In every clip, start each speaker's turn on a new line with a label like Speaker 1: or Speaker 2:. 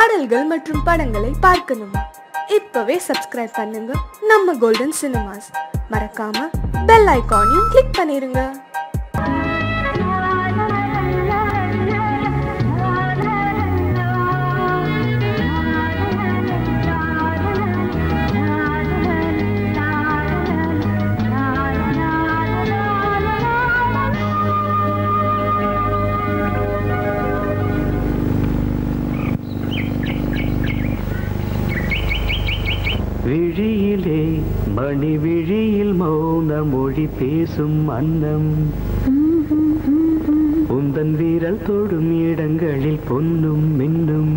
Speaker 1: பாடல்கள் மற்றும் படங்களை பார்க்கணுமா இப்பவே சப்ஸ்கிரைப் பண்ணுங்க நம்ம கோல்டன் சினிமாஸ் மறக்காம பெல் ஐகானையும் கிளிக் பண்ணிருங்க
Speaker 2: விழியிலே மணி விழியில் மௌன மொழி பேசும் அன்னம் உந்தன் வீரல் தொடும் இடங்களில் பொன்னும் மின்னும்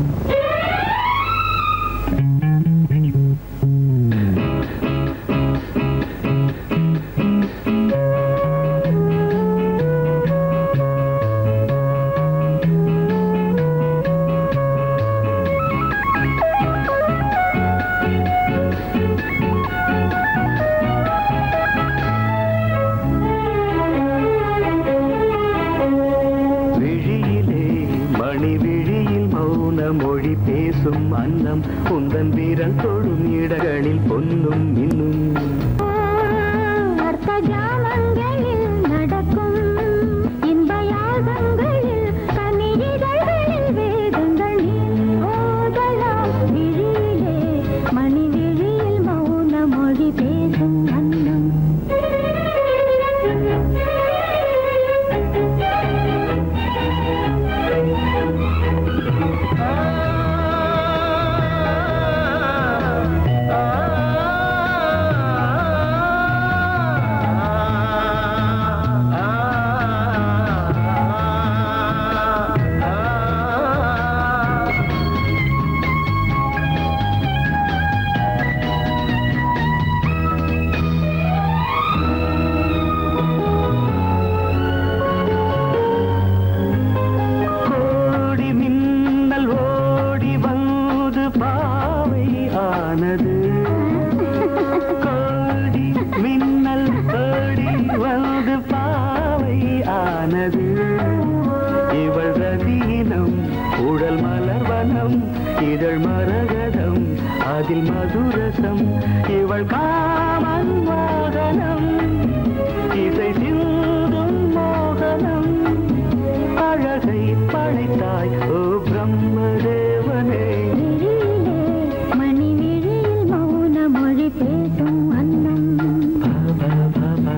Speaker 2: விழியிலே மணி விழியில் மௌன மொழி பேசும் அன்னம் உந்தன் வீரல் தொடும் இடங்களில் பொன்னும் மின்னும்
Speaker 3: அர்த்த ஜாமங்களில் நடக்கும் இன்ப யாகங்களில் கனிதழ்களில் வேதங்கள் நீ ஓதலாம் விழியிலே மணி விழியில் மௌன மொழி பேசும் அன்னம்
Speaker 2: கோடி மின்னல் ஓடி வந்து பாவை ஆனது கோடி மின்னல் ஓடி வந்து பாவை ஆனது இவள் ரதீனம் உடல் மலர்வனம் இதழ் மரகதம் அதில் மதுரசம் இவள் காமன் மோகனம் இசை சிந்தும் மோகனம் அழகை படைத்தாய் ஓ பிரம்மதேவனே
Speaker 3: விழியிலே மணி விழியில் மௌன மொழி பேசும் அன்னம்
Speaker 2: பாபா பாபா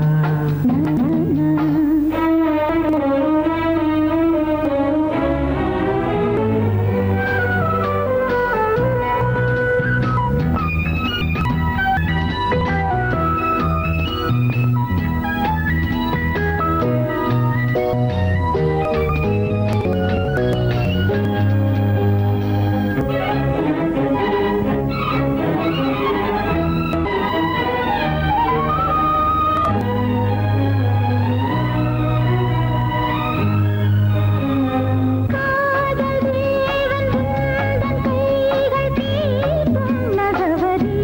Speaker 3: காதல் தேவன் உந்தன் கைகள் தீர்க்கும் நகவரி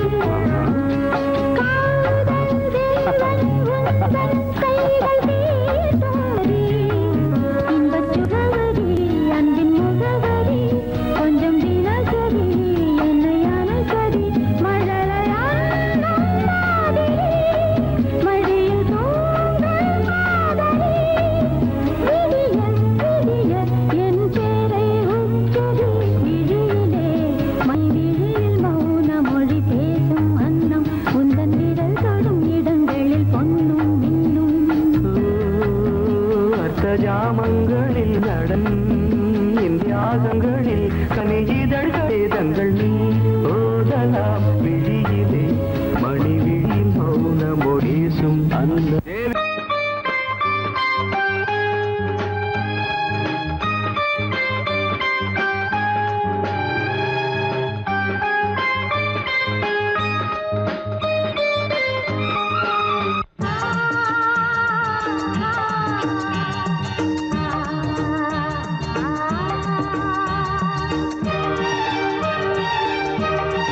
Speaker 3: காதல் தேவன் உந்தன் கைகள் தீர்க்கும் இன்பச் சுகவரி அன்பின் முகவரி கொஞ்சம் தினசரி என்னை அணைக்கடி மழலையாடும் மாதிரி மழையில் தோன்றும் காதலி விடிய விடிய என் பேரை உச்சரி விழியிலே மை விழியில் மௌன மொழி பேசும் அன்னம் உந்தன் விரல் தொடும் இடங்களில் பொன்னும் மின்னும்
Speaker 2: அர்த்த ஜாமங்களில் நடன் இந்தியாசங்களில் கனிஜிதழ் வேதங்கள் நீ ஓதலாம் விழியிலே மணி விழியில் மௌன மொழேசும் அந்த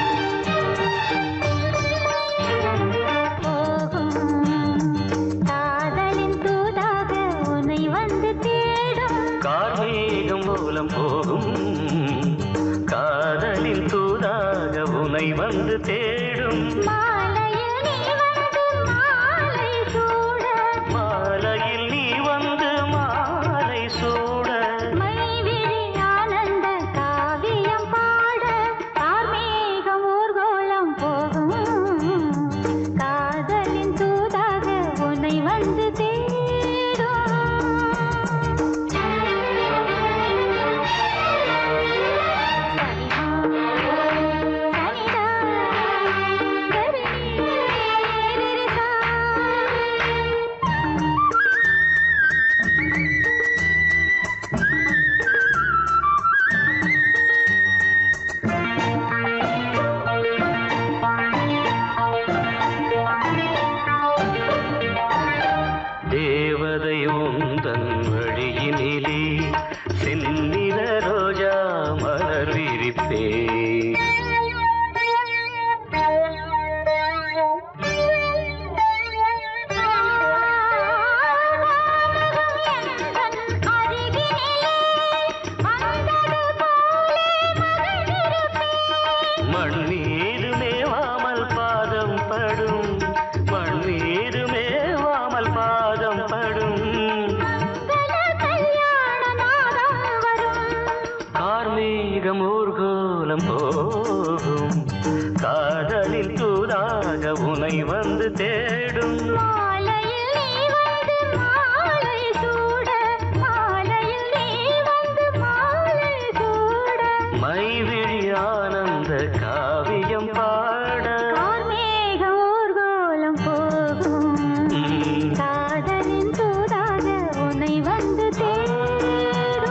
Speaker 3: போகும்
Speaker 2: வந்து தேடும்
Speaker 3: மாலையில் நீ வந்து மாலை சூட
Speaker 2: மாலையில் நீ வந்து மாலை சூட
Speaker 3: மைவிழி ஆனந்த காவியம் பாட கார்மேகம் ஊர்கோலம் போகும் காதலின் தூதாக உன்னை வந்து தேடும்
Speaker 2: தேவதை உந்தன் வழியினிலே செந்நிற ரோஜா மலர் விரிப்பே மண்ணீரு மேவாமல் பாதம் படும் மண்ணீரு மேவாமல் பாதம் படும் கார்மீகம் ஊர்கோலம் போகும் காதலில் தூதாக உனை வந்து தேடும் மைவிழி ஆனந்த காவியம் பாட ம்.
Speaker 3: காதலின் தூதாக உன்னை வந்து தேடும்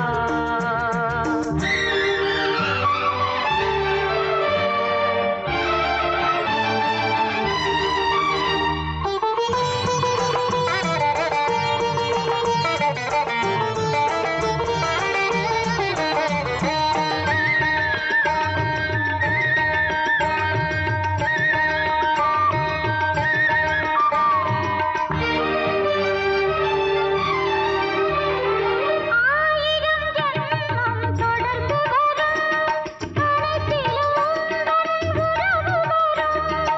Speaker 3: ஆயிரம் ஜென்மம் தொடர்ந்து வரும் கணக்கிலும் உந்தன் உறவு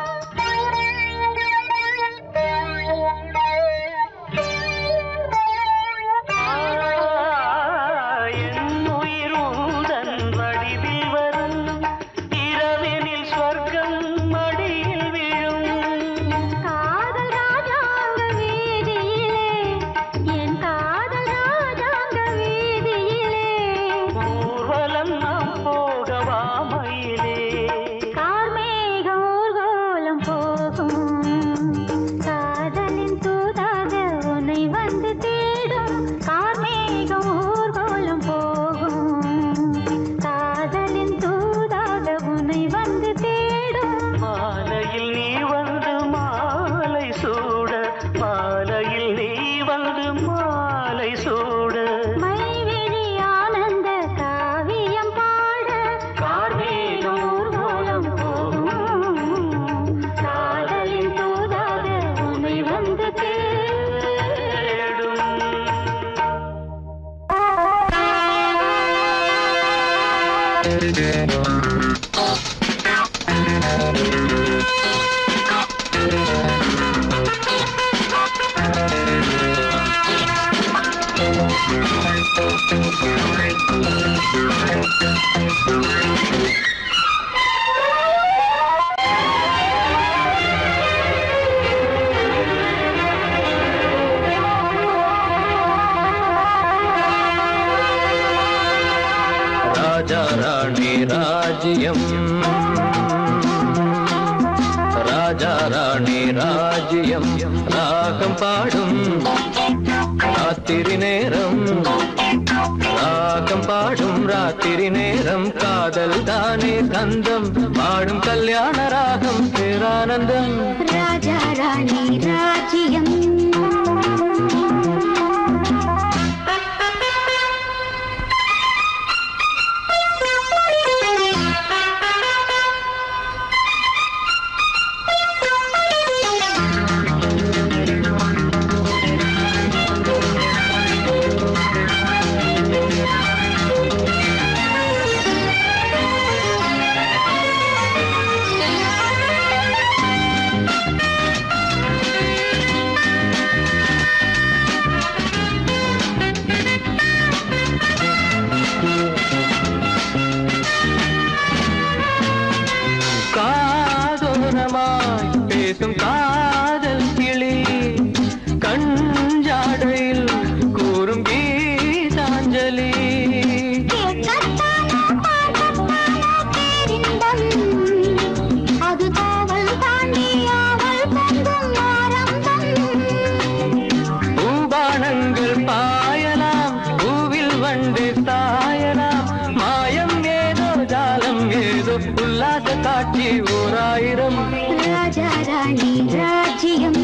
Speaker 2: என் உயிர் உந்தன் வடிவில் வரும் இரவினில் ஸ்வர்க்கம் மடியில் விழும்
Speaker 3: காதல் ராஜாங்க வீதியிலே என் காதல் ராஜாங்க வீதியிலே
Speaker 2: ஊர்வலம் நாம் போகவா மயிலே
Speaker 3: கார்மேகம் ஊர்கோலம் போகும் காதலின் தூதாக உன்னை வந்து தேடும் கார்மேகம் ஊர்கோலம் போகும் காதலின் தூதாக உன்னை வந்து தேடும்
Speaker 2: மாலையில் நீ வந்து மாலை சூட மாலையில் நீ வந்து மாலை சூட
Speaker 3: மைவிழி ஆனந்த காவியம் பாட
Speaker 2: கார்மேகம் ஊர்வலம் போகும்
Speaker 3: காதலின் தூதாக உன்னை வந்து
Speaker 2: தேடும் ராஜா ராணி ராஜ்யம் ராஜா ராணி ராஜ்யம் ராகம் பாடும் ராத்திரி நேரம் ராகம் பாடும் ராத்திரி நேரம் காதல் தானே கந்தம் பாடும் கல்யாண ராகம் பேரானந்தம்
Speaker 3: ராஜா ராணி ராஜ்யம்
Speaker 2: காலம் ஏதோ உல்லாச காட்சி ஓராயிரம்
Speaker 3: ராஜா ராணி ராஜ்யம்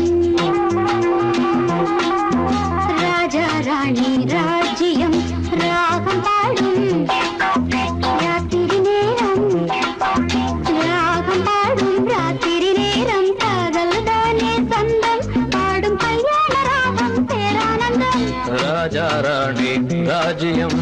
Speaker 3: ராஜா ராணி ராஜ்யம் ராகம் பாடும் ராத்திரி நேரம் ராகம் பாடும் ராத்திரி நேரம் காதல் தானே சொந்தம் பாடும் கல்யாண ராகம் பேரானந்தம்
Speaker 2: ராஜா ராணி ராஜ்யம்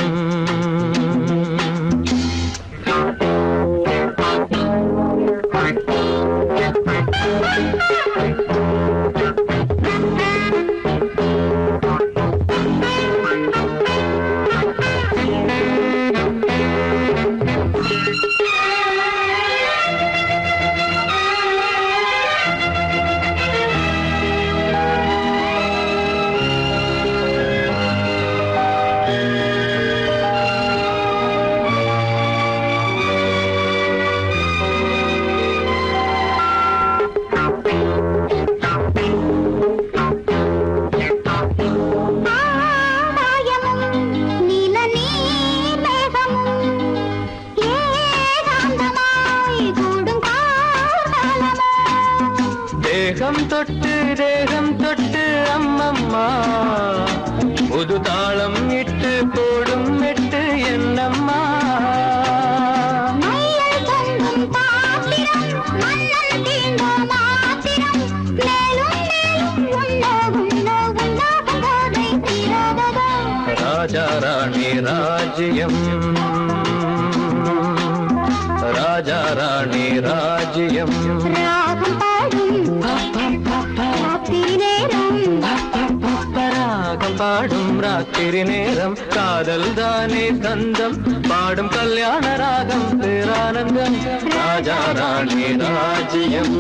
Speaker 3: ஆகாயமும் நீல நீர் மேகமும் ஏகாந்தமாய் கூடும் காலமோ
Speaker 2: தேகம் தொட்டு தேகம் தொட்டு அம்மம்மா புது தாளம் இட்டு போடும் மெட்டு என்னம்மா
Speaker 3: மையல் தொங்கும் பாத்திரம் மன்னன் தீண்டும் மாத்திரம் மேலும் மேலும் உண்ணோ உண்ணோ உண்ணாகும் போதை தீராததோ
Speaker 2: ராஜா ராணி ராஜ்யம் ராஜா ராணி ராஜ்யம்
Speaker 3: ராகம் பாடும் ராத்திரி நேரம்
Speaker 2: ராகம் பாடும் ராத்திரி நேரம் காதல் தானே கந்தம் பாடும் கல்யாண ராகம் பேரானந்தம் ராஜா ராணி ராஜ்யம்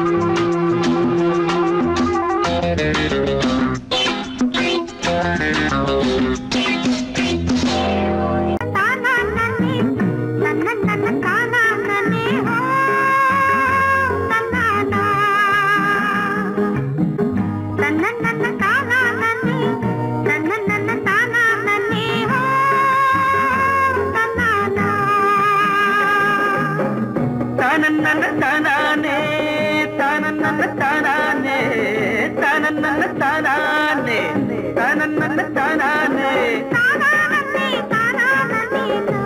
Speaker 3: தானா நன்னே நன்ன நன்ன கானா நன்னே ஹோ தன்னானா நன்ன நன்ன கானா நன்னே நன்ன நன்ன தானா நன்னே ஹோ தன்னானா
Speaker 2: தானன்னன தானானே தானன்னன தானானே தானன்னன தானானே தானன்னன தானானே
Speaker 3: தானா நன்னே தானா நன்னே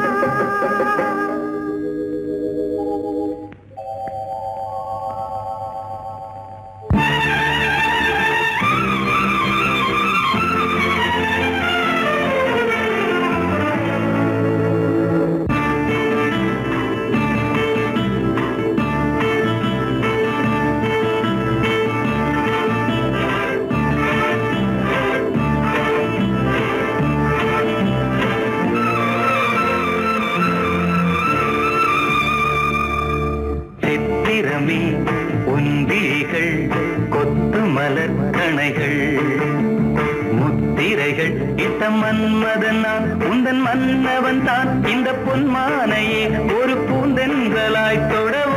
Speaker 2: சித்திரமே உந்திரிகள் கொத்து மலர் கணைகள் முத்திரைகள் இட்ட மன்மதன் நான் உந்தன் மன்னவன் தான் இந்த பொன்மானையே ஒரு பூந்தென்றலாய் தொடவோ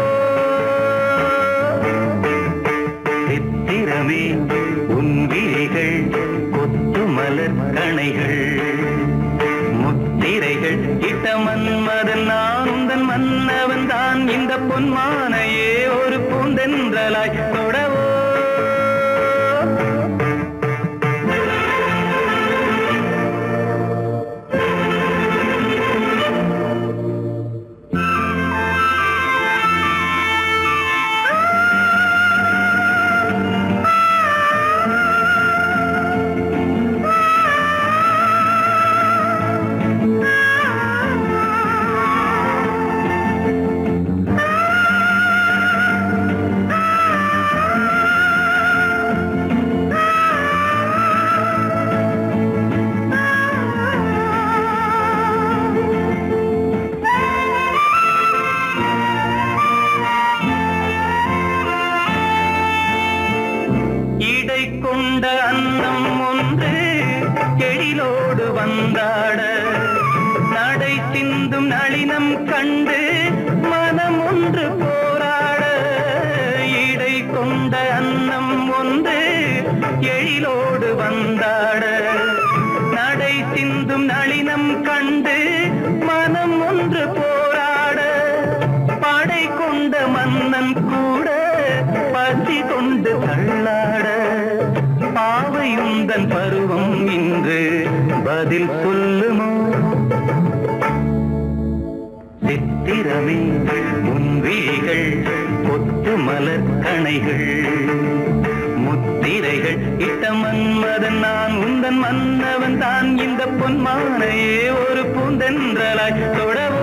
Speaker 2: சித்திரமே உன்விழிகள் கொத்து மலர் கணைகள் முத்திரைகள் இட்ட மன்மதன் நான் உந்தன் மன்னவன் தான் இந்த பொன்மானையே ஒரு பூந்தென்றலாய் தொடவோ இடை கொண்ட அன்னம் ஒன்று எழிலோடு வந்தாட நடை சிந்தும் நளினம் கண்டு மனம் ஒன்று போராட இடை கொண்ட அன்னம் ஒன்று எழிலோடு வந்தாட நடை சிந்தும் நளினம் கண்டு மனம் ஒன்று போராட சித்திரமே உன் விழிகள் கொத்து மலர் கணைகள் முத்திரைகள் இட்ட மன்மதன் நான் உந்தன் மன்னவன் தான் இந்த பொன்மானையே ஒரு பூந்தென்றலாய் தொடவோ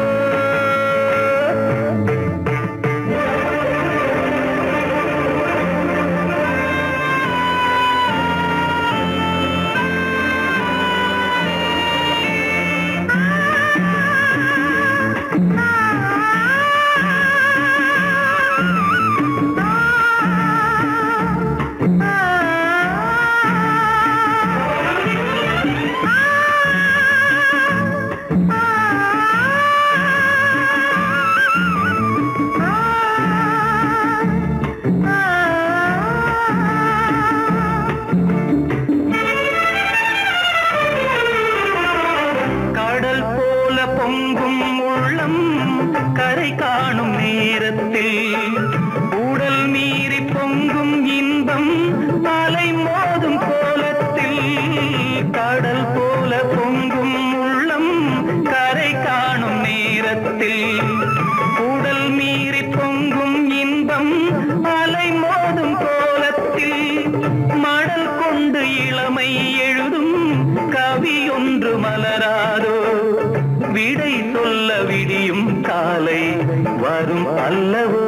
Speaker 2: கடல் போல பொங்கும் உள்ளம் கரை காணும் நேரத்தில் உடல் மீறி பொங்கும் இன்பம் தலை மோதும் கோலத்தில் கடல் போல பொங்கும் உள்ளம் கரை காணும் நேரத்தில் உடல் மீறி பொங்கும் இன்பம் அலை மோதும் கோலத்தில் மடல் கொண்டு இளமை எழுதும் கவி ஒன்று மலராதோ விடை சொல்ல விடியும் காலை வரும் அல்லவோ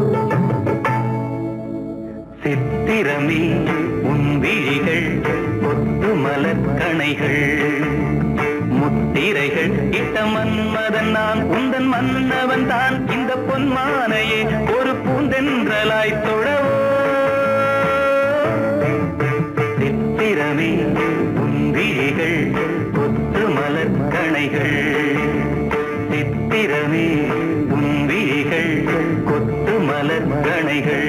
Speaker 2: சித்திரமே உன் விழிகள் கொத்து மலர் கணைகள் முத்திரைகள் இட்ட மன்மதன் நான் உந்தன் மன்னவன் தான் இந்த பொன்மானையே ஒரு பூந்தென்றலாய் தொடவோ சித்திரமே உன் விழிகள் கொத்து மலர் கணைகள் சித்திரமே உன் விழிகள் கொத்து மலர் கணைகள்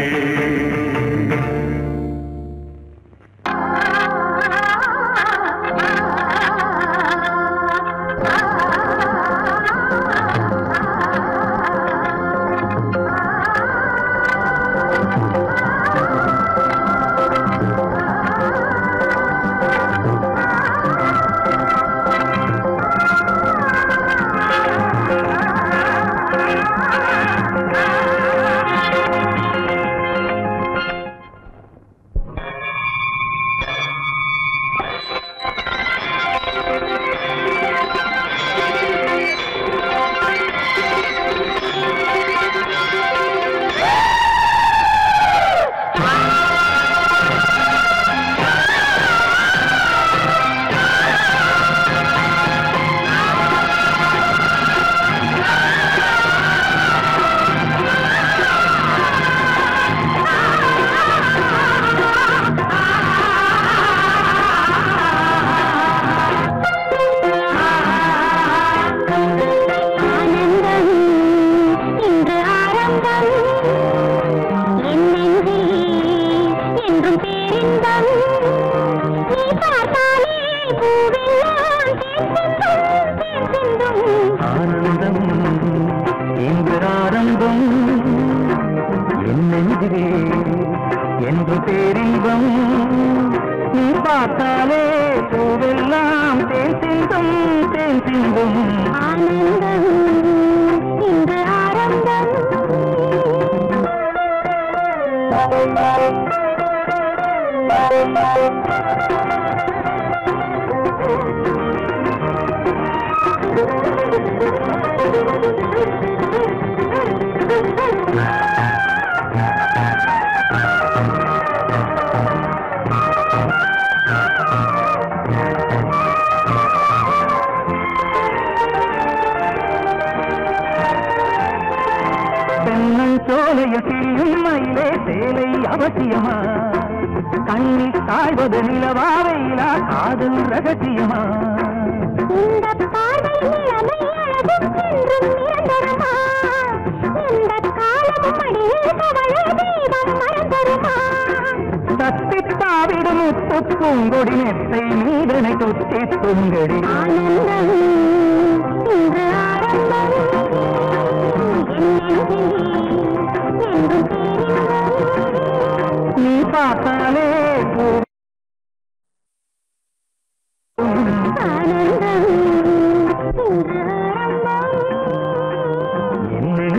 Speaker 3: ஆனந்தம் இன்று ஆரம்பம் என் நெஞ்சில் என்றும் பேரின்பம் நீ பார்த்தாலே பூவெல்லாம் தேன் சிந்தும், தேன் சிந்தும்.
Speaker 2: ஆனந்தம் இன்று ஆரம்பம் என் நெஞ்சிலே என்று பேரின்பம் நீ பார்த்தாலே பூவெல்லாம் தேன் சிந்தும் தேன் சிந்தும்
Speaker 3: ஆனந்தம் இன்று ஆரம்பம்
Speaker 2: தென்னஞ்சோலையில் திரியும் மயிலே சேலை அவசியமா கண்ணில் காய்வது நிலவா வெயிலா காதல் ரகசியமா
Speaker 3: இந்த பார்வை இளமை அழகும் என்றும் நிரந்தரமா இந்த காலமும் அடியில் கவலை தீபம் மறந்தருமா
Speaker 2: தத்தி தாவிடும் முத்து பூங்கொடி நெத்தை நீதனை தொத்தி துங்கடி
Speaker 3: ஆனந்தம் இன்று ஆரம்பம் என் நெஞ்சில் என்றும் பேரின்பம்
Speaker 2: நீ பார்த்தாலே பூ
Speaker 3: ஆனந்தம் இன்று ஆரம்பம்
Speaker 2: என்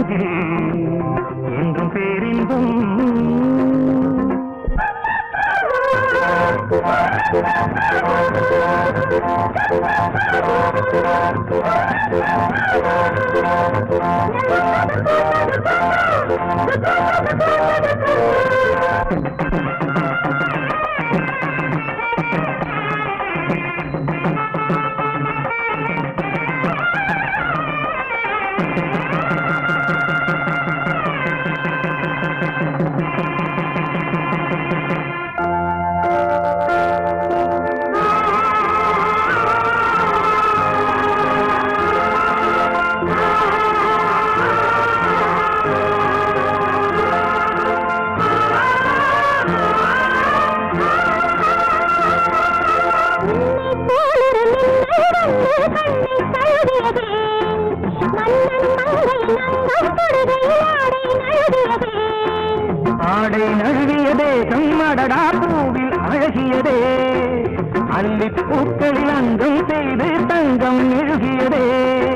Speaker 2: ஆடை நழுவியதே கம்மடடா பூவில் அழகியதே அல்லி பூக்களில் அங்கம் செய்து தங்கம் எழுகியதே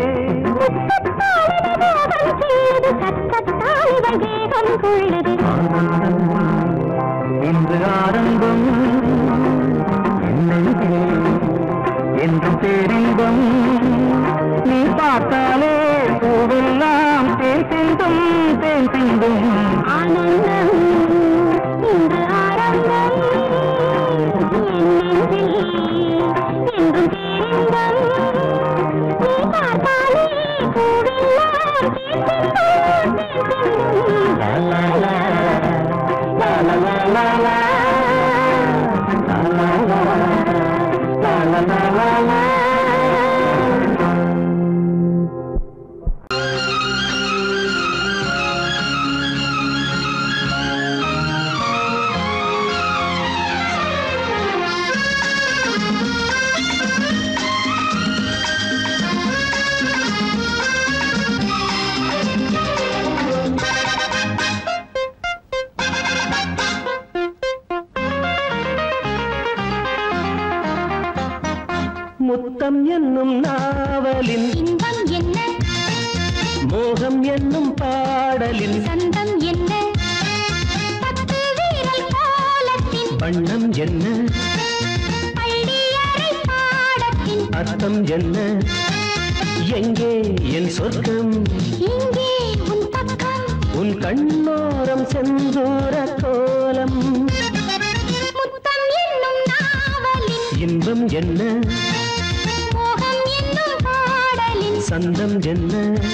Speaker 2: இன்று ஆரம்பம் என்னெங்கே என்றும் பேரின்பம் நீ பார்த்தாலே பூவெல்லாம் தேன் சிந்தும் தேன் சிந்தும்
Speaker 3: ஆனந்தம் இன்று ஆரம்பம் என் நெஞ்சில் என்றும் பேரின்பம் நீ பார்த்தாலே பூவெல்லாம் தேன் சிந்தும், தேன் சிந்தும்.
Speaker 2: லா லா லா லா லா லா லா லா லா லா லா லா லா முத்தம் என்னும் நாவலின்
Speaker 3: இன்பம் என்ன
Speaker 2: மோகம் என்னும் பாடலின்
Speaker 3: சந்தம் என்ன பத்து வீரல் கோலத்தின்
Speaker 2: வண்ணம் என்ன
Speaker 3: பள்ளியறை பாடத்தின்
Speaker 2: அர்த்தம் என்ன எங்கே என் சொர்க்கம்
Speaker 3: இங்கே உன் பக்கம்
Speaker 2: உன் கண்ணோரம் செந்தூர கோலம்
Speaker 3: முத்தம் என்னும் நாவலின்
Speaker 2: இன்பம் என்ன
Speaker 3: மோகம் என்னும் பாடலின்
Speaker 2: சந்தம் என்ன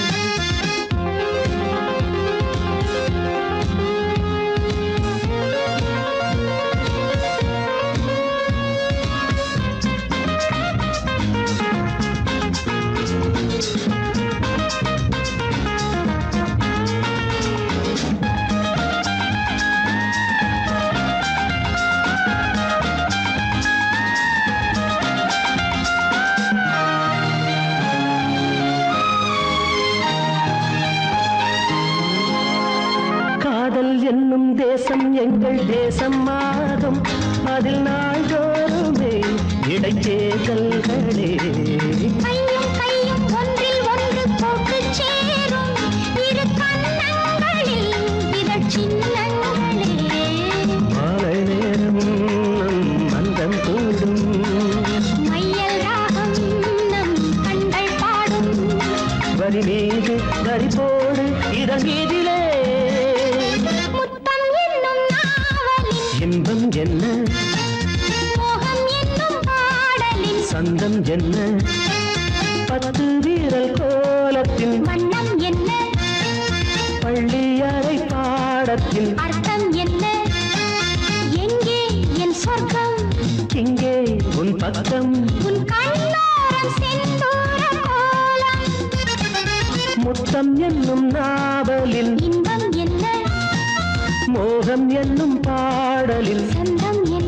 Speaker 2: காதல் என்னும் தேசம் எங்கள் தேசம் ஆகும் அதில் நாள்தோறுமே இடைத்தேர்தல்களே
Speaker 3: கையும் கையும் ஒன்றில் ஒன்று போட்டு சேரும் இரு கண்ணங்களில் இதழ் சின்னங்களே
Speaker 2: மாலை நேரம் நம் மந்தம் கூடும்
Speaker 3: மையல் ராகம் நம் கண்கள் பாடும்
Speaker 2: வரி மீது வரி போடு இதன் மீதிலே
Speaker 3: முத்தம் என்னும் நாவலின்
Speaker 2: இன்பம் என்ன
Speaker 3: மோகம் என்னும் பாடலின்
Speaker 2: சந்தம் என்ன பத்து வீரல் கோலத்தின்
Speaker 3: வண்ணம் என்ன
Speaker 2: பள்ளியறை பாடத்தின்
Speaker 3: அர்த்தம் என்ன எங்கே என் சொர்க்கம்
Speaker 2: இங்கே உன் பக்கம்
Speaker 3: உன் கண்ணோரம் செந்தூர கோலம்
Speaker 2: முத்தம் என்னும் நாவலில்
Speaker 3: இன்பம் என்ன
Speaker 2: மோகம் என்னும் பாடலில்
Speaker 3: சந்தம் என்ன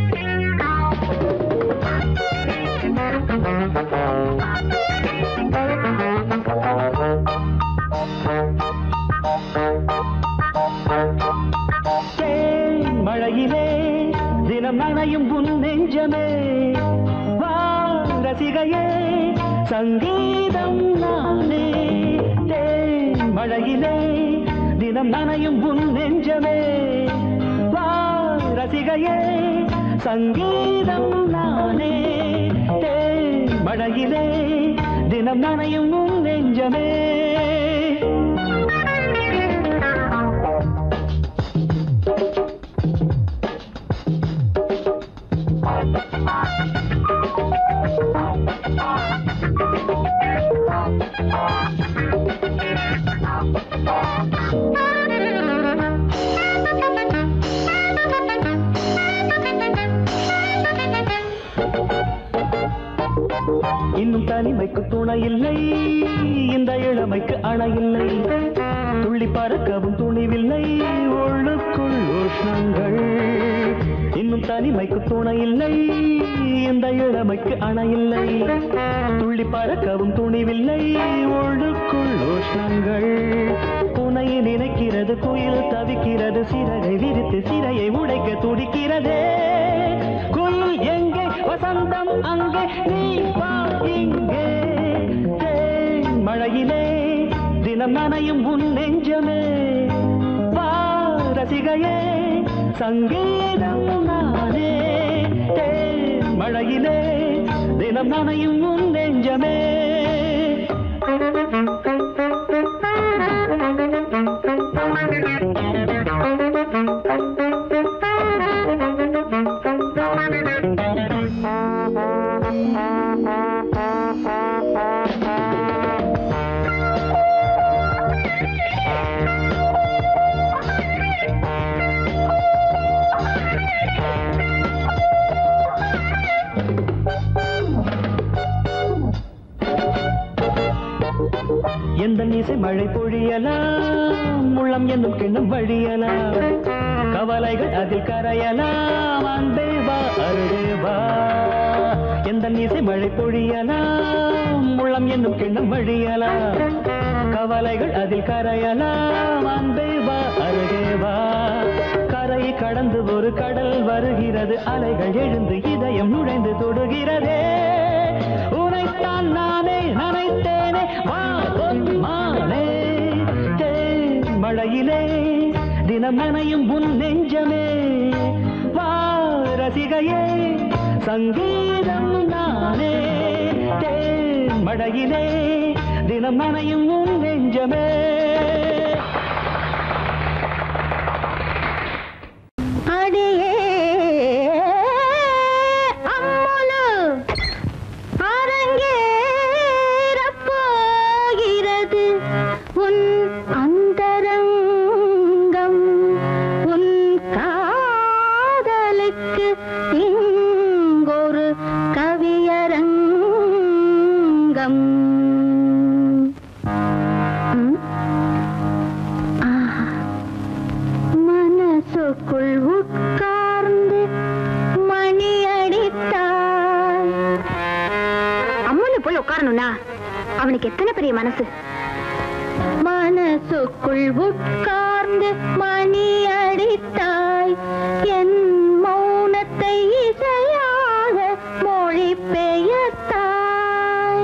Speaker 2: உன் நெஞ்சமே வா ரசிகையே சங்கீதம் நானே தேன் மழையிலே தினம் நனையும் உன் நெஞ்சமே வா ரசிகையே சங்கீதம் நானே தேன் மழையிலே தினம் நனையும் உன் நெஞ்சமே இன்னும் தனிமைக்கு துணை இல்லை இந்த இளமைக்கு அணை இல்லை துள்ளி பறக்கவும் துணிவில்லை உள்ளுக்குள் உஷ்ணங்கள் இன்னும் தனிமைக்கு துணை இல்லை இந்த இளமைக்கு அணை இல்லை துள்ளி பறக்கவும் துணிவில்லை உள்ளுக்குள் உஷ்ணங்கள் துணையை நினைக்கிறது குயில் தவிக்கிறது சிறகை விரித்து சிறையை உடைக்க துடிக்கிறதே குயில் எங்கே வசந்தம் அங்கே நீ வா இங்கே தேன் மழையிலே தினம் நனையும் உன் நெஞ்சமே வா ரசிகையே சங்கீதம் நானே தேன் மழையிலே தினம் நனையும் உன் நெஞ்சமே எந்த இசை மழை பொழியலாம் உள்ளம் என்னும் கிண்ணம் வழியலாம் கவலைகள் அதில் கரையலாம் அன்பே வா அருகே வா எந்த இசை மழை பொழியலாம் உள்ளம் என்னும் கிண்ணம் வழியலாம் கவலைகள் அதில் கரையலாம் அன்பே வா அருகே வா கரை கடந்து ஒரு கடல் வருகிறது அலைகள் எழுந்து இதயம் நுழைந்து தொடுகிறதே உனைத்தான் நானே நினைத்தேனே வா பொன்மானே தேன் மழையிலே தினம் நனையும் உன் நெஞ்சமே வா ரசிகையே சங்கீதம் நானே தேன் மழையிலே தினம் நனையும் உன் நெஞ்சமே
Speaker 3: அடியே அம்மலு அரங்கேறப் போகிறது உன் அந்தரங்கம் உன் காதலுக்கு இங்கொரு கவியரங்கம் ம்? ஆஹா மனசுக்குள் உட்கார்ந்து மணி அடித்தாய் அம்மனு போய் உட்காரணும்னா அவனுக்கு எத்தனை பெரிய மனசு மனசுக்குள் உட்கார்ந்து மணி அடித்தாய் என் மௌனத்தை இசையாக மொழி பெயர்த்தாய்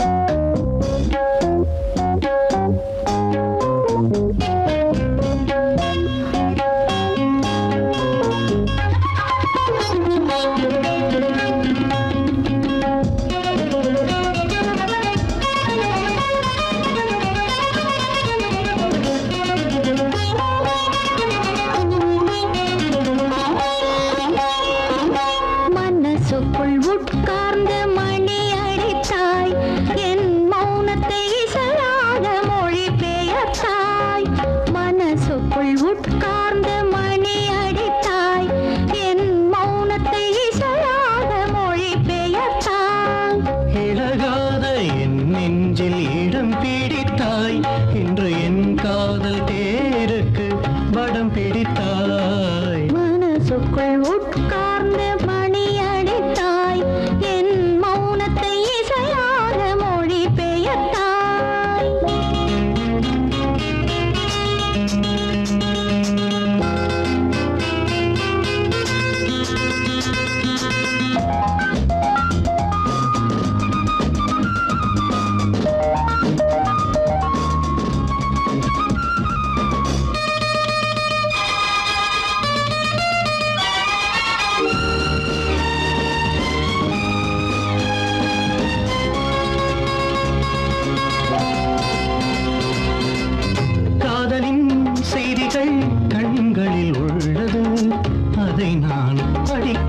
Speaker 3: மனசுக்குள் உட்கார்ந்து மணி அடித்தாய் என் மௌனத்தை இசையாக மொழி பெயர்த்தாய் மனசுக்குள் உட்கார்ந்து மணி அடித்தாய் என் மௌனத்தை இசையாக மொழி பெயர்த்தாய்
Speaker 4: இழகாத என் நெஞ்சில் இடம் பிடித்தாய் இன்று என் காதல் தேருக்கு வடம் பிடித்தாய்
Speaker 3: மனசுக்குள் உட்கார்ந்து மணி அடித்தாய்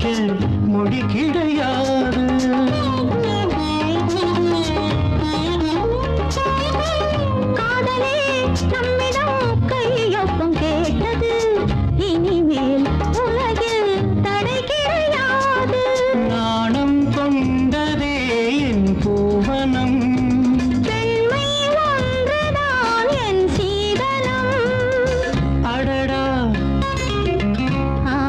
Speaker 4: மொழி கிடையாது
Speaker 3: காதலே நம்மிடம் கையொப்பம் கேட்டது இனிமேல் உலகில் தடை கிடையாது
Speaker 4: நாணம் கொண்டதே என் பூவனம்
Speaker 3: பெண்மை ஒன்றுதான் என் சீதனம்
Speaker 4: அடடா
Speaker 3: ஆ,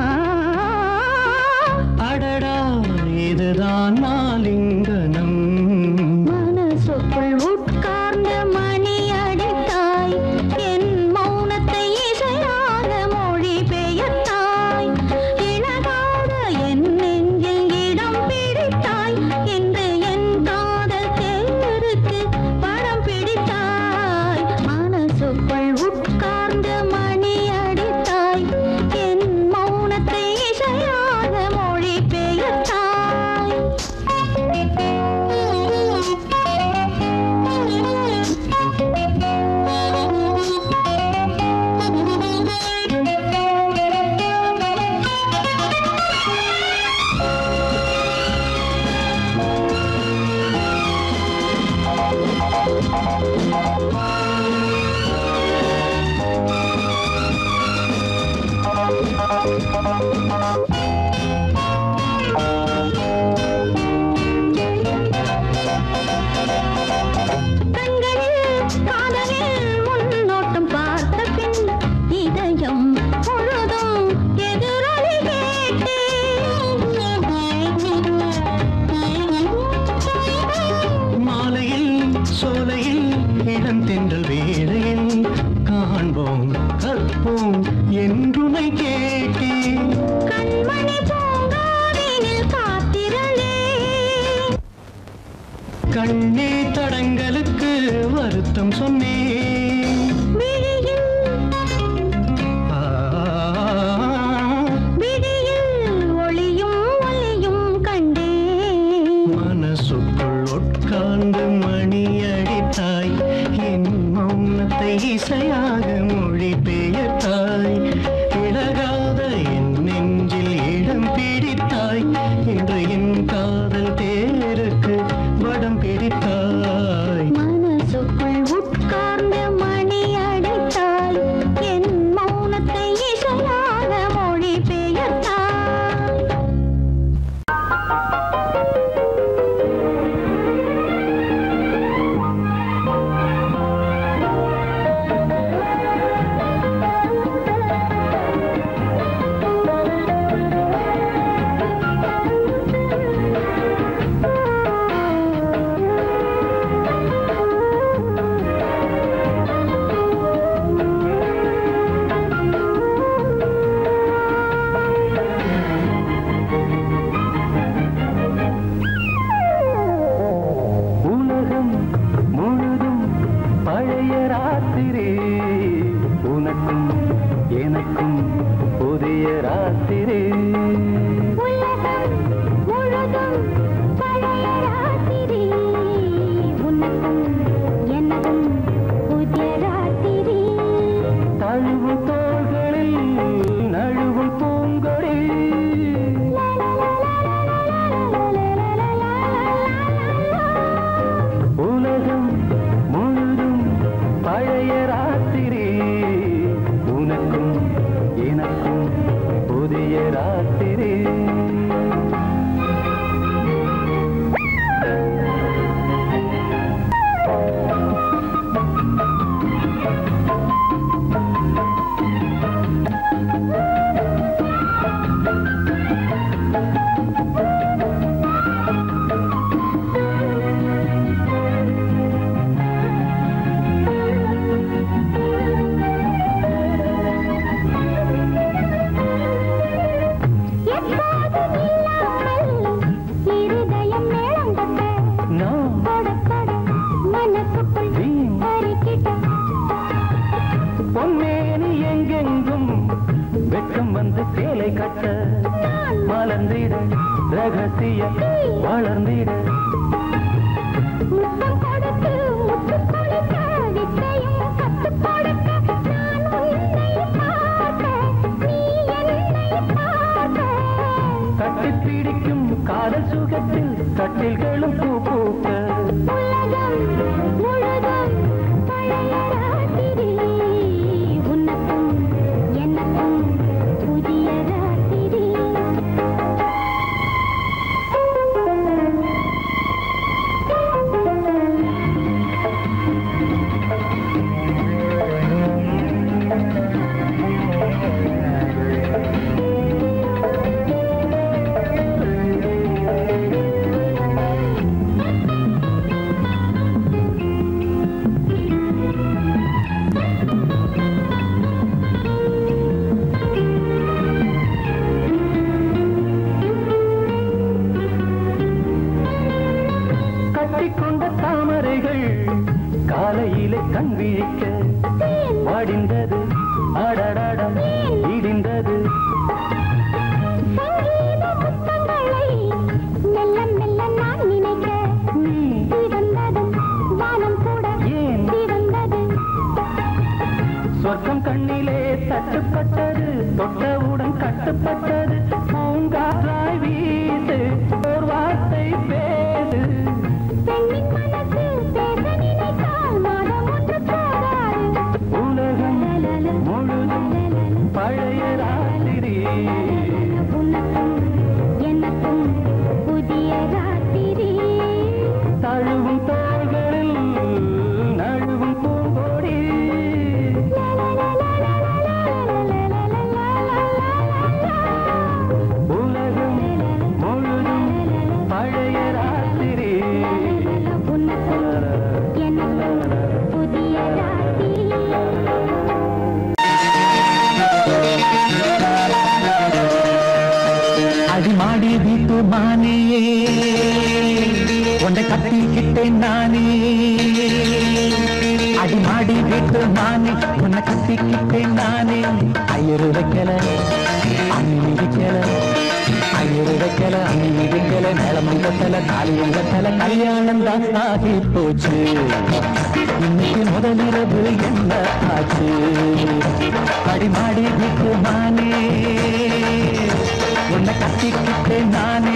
Speaker 4: அடடா இதுதான் நாலிங்கனம்
Speaker 3: மனசுக்குள் உட்கார்ந்த மணி அடித்தாய் என் மௌனத்தை இசையாக மொழி பெயர்த்தாய் இழகாத என் நெஞ்சில் இடம் பிடித்தாய் இன்று என் காதல் தேருக்கு படம் பிடித்தாய் மனசுக்குள் உட்கார்ந்த மணி அடித்தாய் என் மௌனத்தை இசையாக மொழி கண்களில் காதலில் முன்னோட்டம் பார்த்த பின் இதயம் பொழுதும் எதிரொலி கேட்டேன்
Speaker 4: மாலையில் சோலையில் இடம் தென்றல் வேளையில் காண்போம் கற்போம் என்றுமை கேட்டேன்
Speaker 3: கண்மணி பூங்காவினில் காத்திரளே
Speaker 4: கண்ணே தடங்களுக்கு வருத்தம் சொன்னேன்
Speaker 3: விழியில்
Speaker 4: ஆ,
Speaker 3: விழியில் ஒளியும் ஒளியும் கண்டேன்
Speaker 4: மனசுக்குள் உட்கார்ந்து மணி அடித்தாய் என் மௌனத்தை இசையாக மொழி பெயர்த்தாய் இழகாத என் நெஞ்சில் இடம் பிடித்தாய் இன்று என் காதல் தேருக்கு வடம் பிடித்தாய்
Speaker 3: மனசுக்குள் உட்கார்ந்த மணி அடைத்தாய் என் மௌனத்தை இசையாக மொழி பெயர்த்தாய்
Speaker 2: உலகம் முழுதும் பழைய ராத்திரி உனக்கும் எனக்கும் புதிய ராத்திரி
Speaker 3: உலகம் முழுதும் பழைய ராத்திரி உனக்கும் எனக்கும் புதிய ராத்திரி
Speaker 2: தழுவும் தோள்களில் நழுவும் பூங்கொடி உலகம் முழுதும் பழைய ராத்திரி உனக்கும் எனக்கும் புதிய ராத்திரி
Speaker 3: எப்போதும் இல்லாமல் இருதயம் மேளம் தட்ட
Speaker 2: நான்
Speaker 3: கொட கொட மனசுக்குள்
Speaker 2: வீண்
Speaker 3: பறிக்கிட்ட
Speaker 2: பொன்னேனி எங்கெங்கும் வெட்கம் வந்து சேலை கட்ட மலர்ந்திட ரகசிய வளர்ந்திட
Speaker 3: முத்தம் கொடுத்து முத்து கொடுக்க வித்தையும் கத்துக் கொடுக்க நான் உன்னை பார்க்க நீ என்னை பார்க்க
Speaker 2: கட்டி பிடிக்கும் காதல் சுகத்தில் கட்டில்களும் பூ பூக்க
Speaker 3: உலகம் முழுதும் பழைய ராத்திரி உனக்கும் எனக்கும் புதிய ராத்திரி
Speaker 2: கட்டிக்கொண்ட தாமரைகள் காலையிலே கண் விழிக்க வாடிந்தது அடடடம் இடிந்தது
Speaker 3: சங்கீத முத்தங்களை மெல்ல மெல்ல நான் நினைக்க சிவந்ததும் வானம் கூட
Speaker 2: ஏன்?
Speaker 3: சிவந்தது
Speaker 2: சொர்க்கம் கண்ணிலே தட்டுப்பட்டது தொட்டவுடன் கட்டுப்பட்டது பூங்காற்றாய் வீசு ஒரு வார்த்தை பேசு
Speaker 3: பெண்ணின் மனசு பேச நினைத்தால் மாதம் ஒன்று போதாது
Speaker 2: உலகம் முழுதும் பழைய ராத்திரி
Speaker 3: உனக்கும் எனக்கும் புதிய ராத்திரி
Speaker 2: தழுவும் தோள்களில் நழுவும் பூங்கோடி உலகம் முழுதும் பழைய ராத்திரி
Speaker 3: உனக்கும் எனக்கும் புதிய ராத்திரி
Speaker 4: அடிமாடி வீட்டு மானே உன்னை கட்டிக்கிட்டேன் நானே அடிமாடி வீட்டு மானே உன்னை கட்டிக்கிட்டேன் நானே ஐயரு வைக்கல அம்மி வைக்கல ஐயரு வைக்கல அம்மி வைக்கல மேளமும் கட்டல தாலியும் கட்டல கல்யாணம் தான் ஆகி போச்சு இன்னைக்கு முதலிரவு என்ன ஆச்சு அடிமாடி வீட்டு மானே உன்னை கட்டிக்கிட்டேன் நானே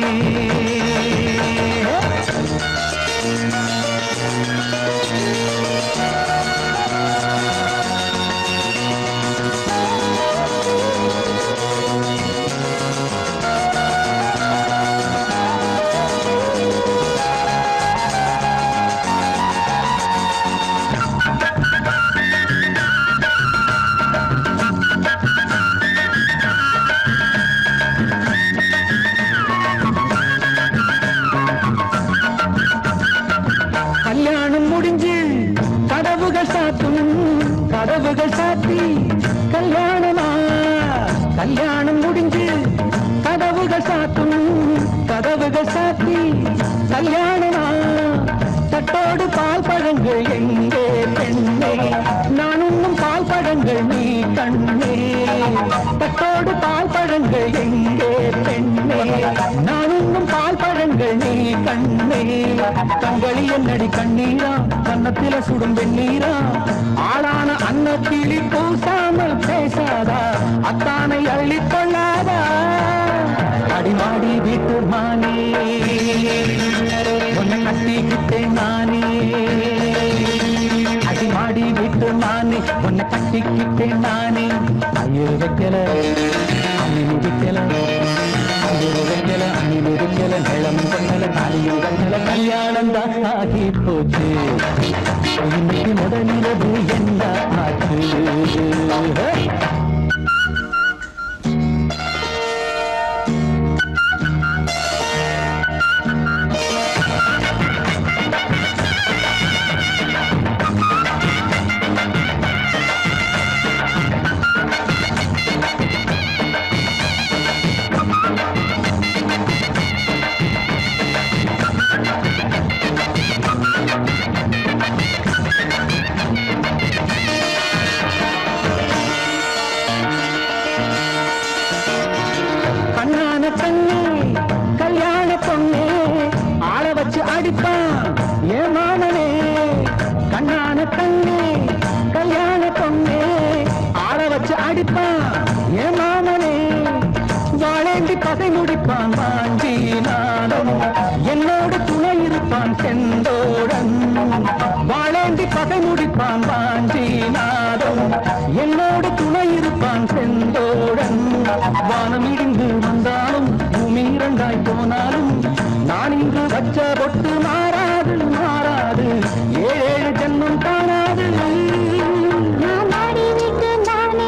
Speaker 4: கல்யாணம் முடிஞ்சு கதவுகள் சாத்தும் கதவுகள் சாத்தி கல்யாணமா கல்யாணம் முடிஞ்சு கதவுகள் சாத்தும் கதவுகள் சாத்தி கல்யாணமா தட்டோடு பால் பழங்கள் எங்கே பெண்ணே நான் உண்ணும் பால் பழங்கள் நீ கண்ணே தட்டோடு பால் பழங்கள் எங்கே பெண்ணே நான் உண்ணும் பால் பழங்கள் நீ கண்ணே கண்களி என்னடி கண்ணீரா கன்னத்தில சுடும் வெண்ணீரா ஆளான அன்னத்திலி பூசாமல் பேசாதா அத்தானை அள்ளிக் கொள்ளாதா அடிமாடி வீட்டு மானே உன்னை கட்டிக்கிட்டேன் நானே அடிமாடி வீட்டு மானே உன்னை கட்டிக்கிட்டேன் நானே ஐயோ வைக்கல அம்மி வைக்கல ஐயோ வைக்கல அம்மி வைக்கல நிலம் கொண்டல தாலியும் கண்டல கல்யாணம் தான் ஆகி போச்சு இன்னைக்கு முதலிரவு என்ன ஆச்சு ஹே! போனாலும் நான் இங்கு வச்ச பொட்டு மாறாது மாறாது ஏழேழு ஜென்மம் காணாது
Speaker 3: நான் ஆடி விட்டு நானே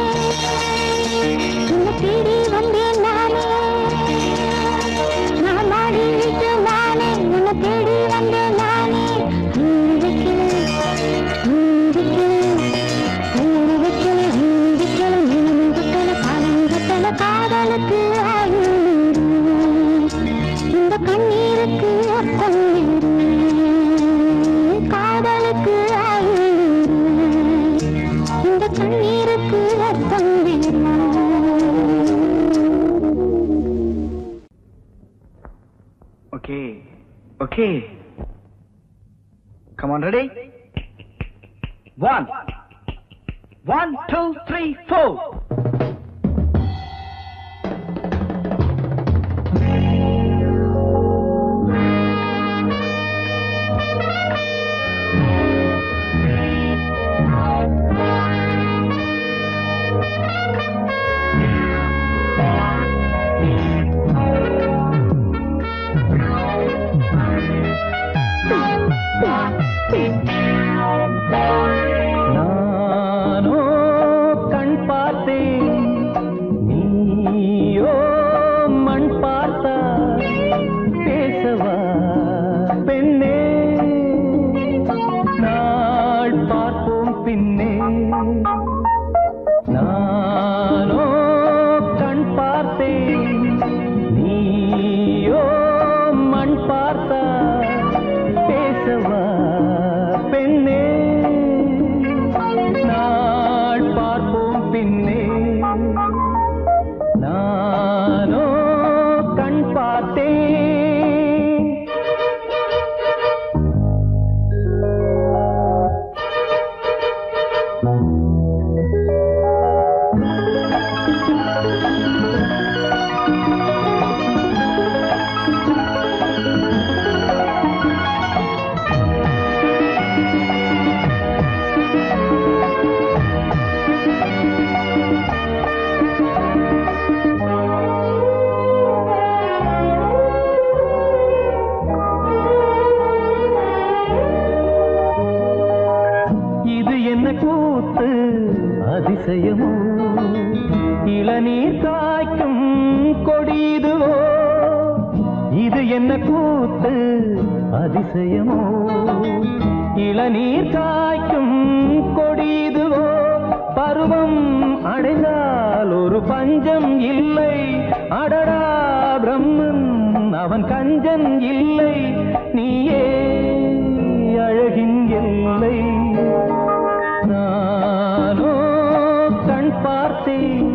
Speaker 3: உன்னை தேடி வந்தேன் நானே நான் ஆடி விட்டு நானே உன்னை தேடி வந்தேன் நானே ஊரு வைக்கல ஊரு வைக்கல ஊரு வைக்கல ஊரு வைக்கல ஊரு வைக்கல காலங்கத்தல காதலுக்கு ஆயுள் இந்த கண்ணீருக்கு அர்த்தம் வேறு. காதலுக்கு ஆயுள் இந்த கண்ணீருக்கு அர்த்தம் வேறு.
Speaker 5: Okay okay come on ready one one two three four
Speaker 4: நானோ கண் பார்த்தேன் நீயோ மண் பார்த்தா பேசவா பெண்ணே நாள் பார்ப்போம் பின்னே நானோ கண் பார்த்தேன் நீயோ மண் பார்த்தா பேசவா பெண்ணே நாள் பார்ப்போம் பின்னே நானோ கண் பார்த்தேன் இது என்ன கூத்து அதிசயமோ இளநீர் காய்க்கும் கொடிதுவோ இது என்ன கூத்து அதிசயமோ இளநீர் காய்க்கும் கொடிதுவோ பருவம் அடைந்தால் ஒரு பஞ்சம் இல்லை அடடா பிரம்மன் அவன் கஞ்சன் இல்லை நீயே அழகின் எல்லை நானோ கண் பார்த்தேன்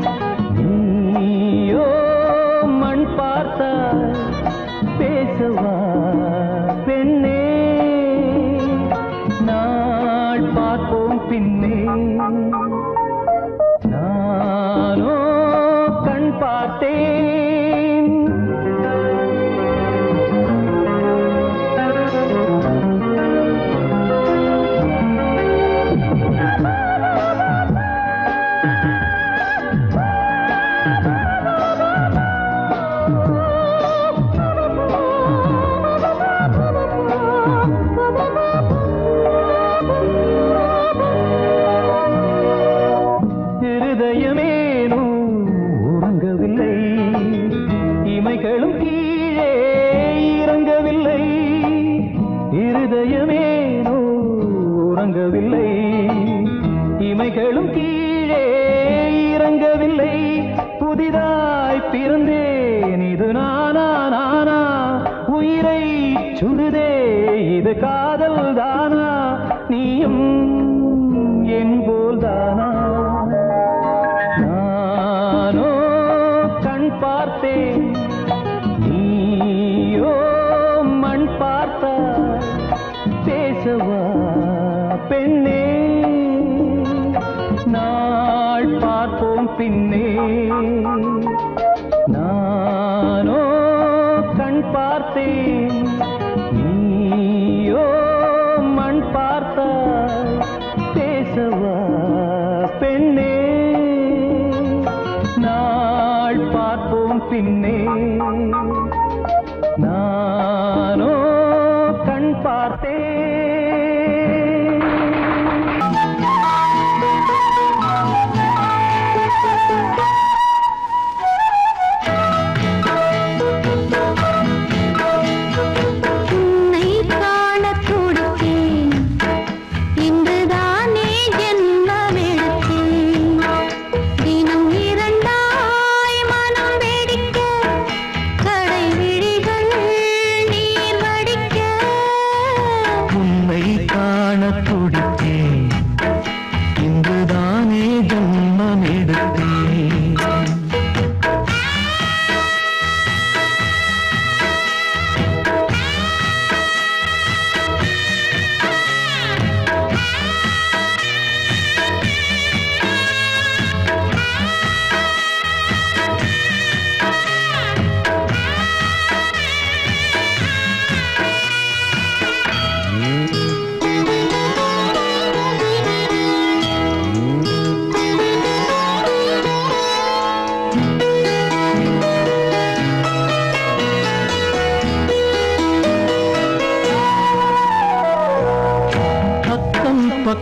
Speaker 4: நீயோ மண் பார்த்தாய் பேசவா பெண்ணே நாள் பார்ப்போம் பின்னே நானோ கண் பார்த்தேன் இருதயமேனோ உறங்கவில்லை இமைகளும் கீழே இறங்கவில்லை இருதயமேனோ உறங்கவில்லை இமைகளும் கீழே இறங்கவில்லை புதிதாய் பிறந்தேன் இது நானா நானா உயிரை சுடுதே இது காதல் தானா நீயும் என் போல் தானா நானோ கண் பார்த்தேன் நீயோ மண் பார்த்தாய் பேசவா பெண்ணே நாள் பார்ப்போம் பின்னே நானோ கண் பார்த்தேன் நீயோ மண் பார்த்தாய் பேசவா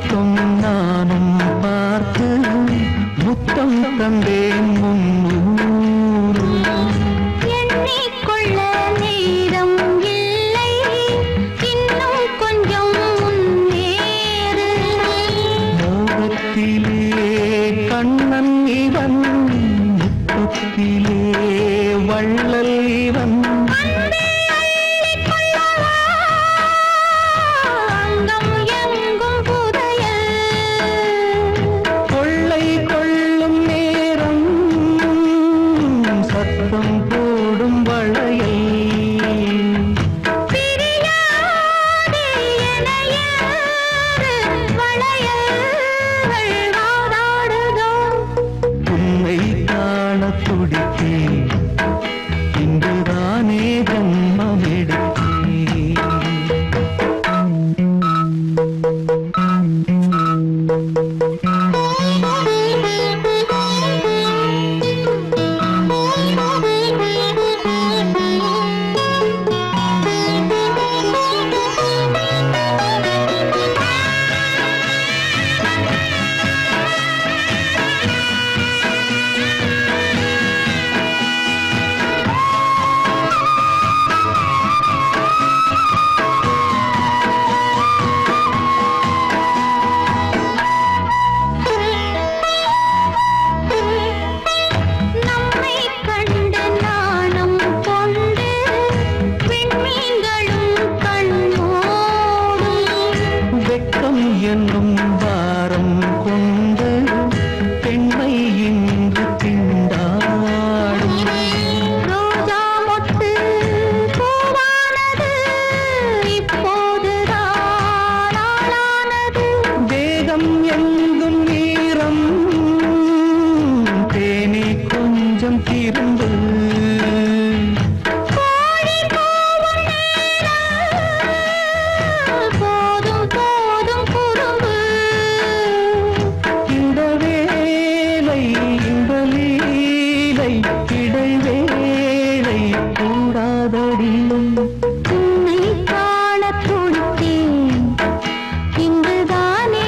Speaker 4: மொத்தம் நானும் பார்த்து முத்தம் தந்தேன் முன்னூறு
Speaker 3: எண்ணிக்கொள்ள நேரம் இல்லை இன்னும் கொஞ்சம் முன்னேறு
Speaker 4: மோகத்திலே கண்ணன் இவன் முத்தத்திலே வள்ளல் இவன்
Speaker 3: அங்கம் எங்கும் புதையல்
Speaker 4: கொள்ளை கொள்ளும் நேரம் சத்தம் போடும் வளையல்
Speaker 3: பிரியாதே எனையாறு வளையல்கள் வாதாடுதோ
Speaker 4: உன்னை காண துடித்தேன் இன்றுதானே ஜன்மம் எடுத்தேன்
Speaker 3: நம்மை கண்டு நாணம் கொண்டு விண்மீன்களும் கண்ணோடும்
Speaker 4: வெட்கம் என்னும் பாரம் கொண்டு பெண்மை இன்று திண்டாடும்
Speaker 3: ரோஜா மொட்டு பூவானது இப்போதுதான் ஆளானது
Speaker 4: வேகம் எங்கும் நீரம் தேனே கொஞ்சம் திரும்பு
Speaker 3: கோழி கூவும் நேரம் போதும் போதும் குறும்பு
Speaker 4: இந்த வேலை இந்த லீலை இடைவேளை கூடாதடியும்
Speaker 3: உன்னை காணத் துடித்தேன் இங்குதானே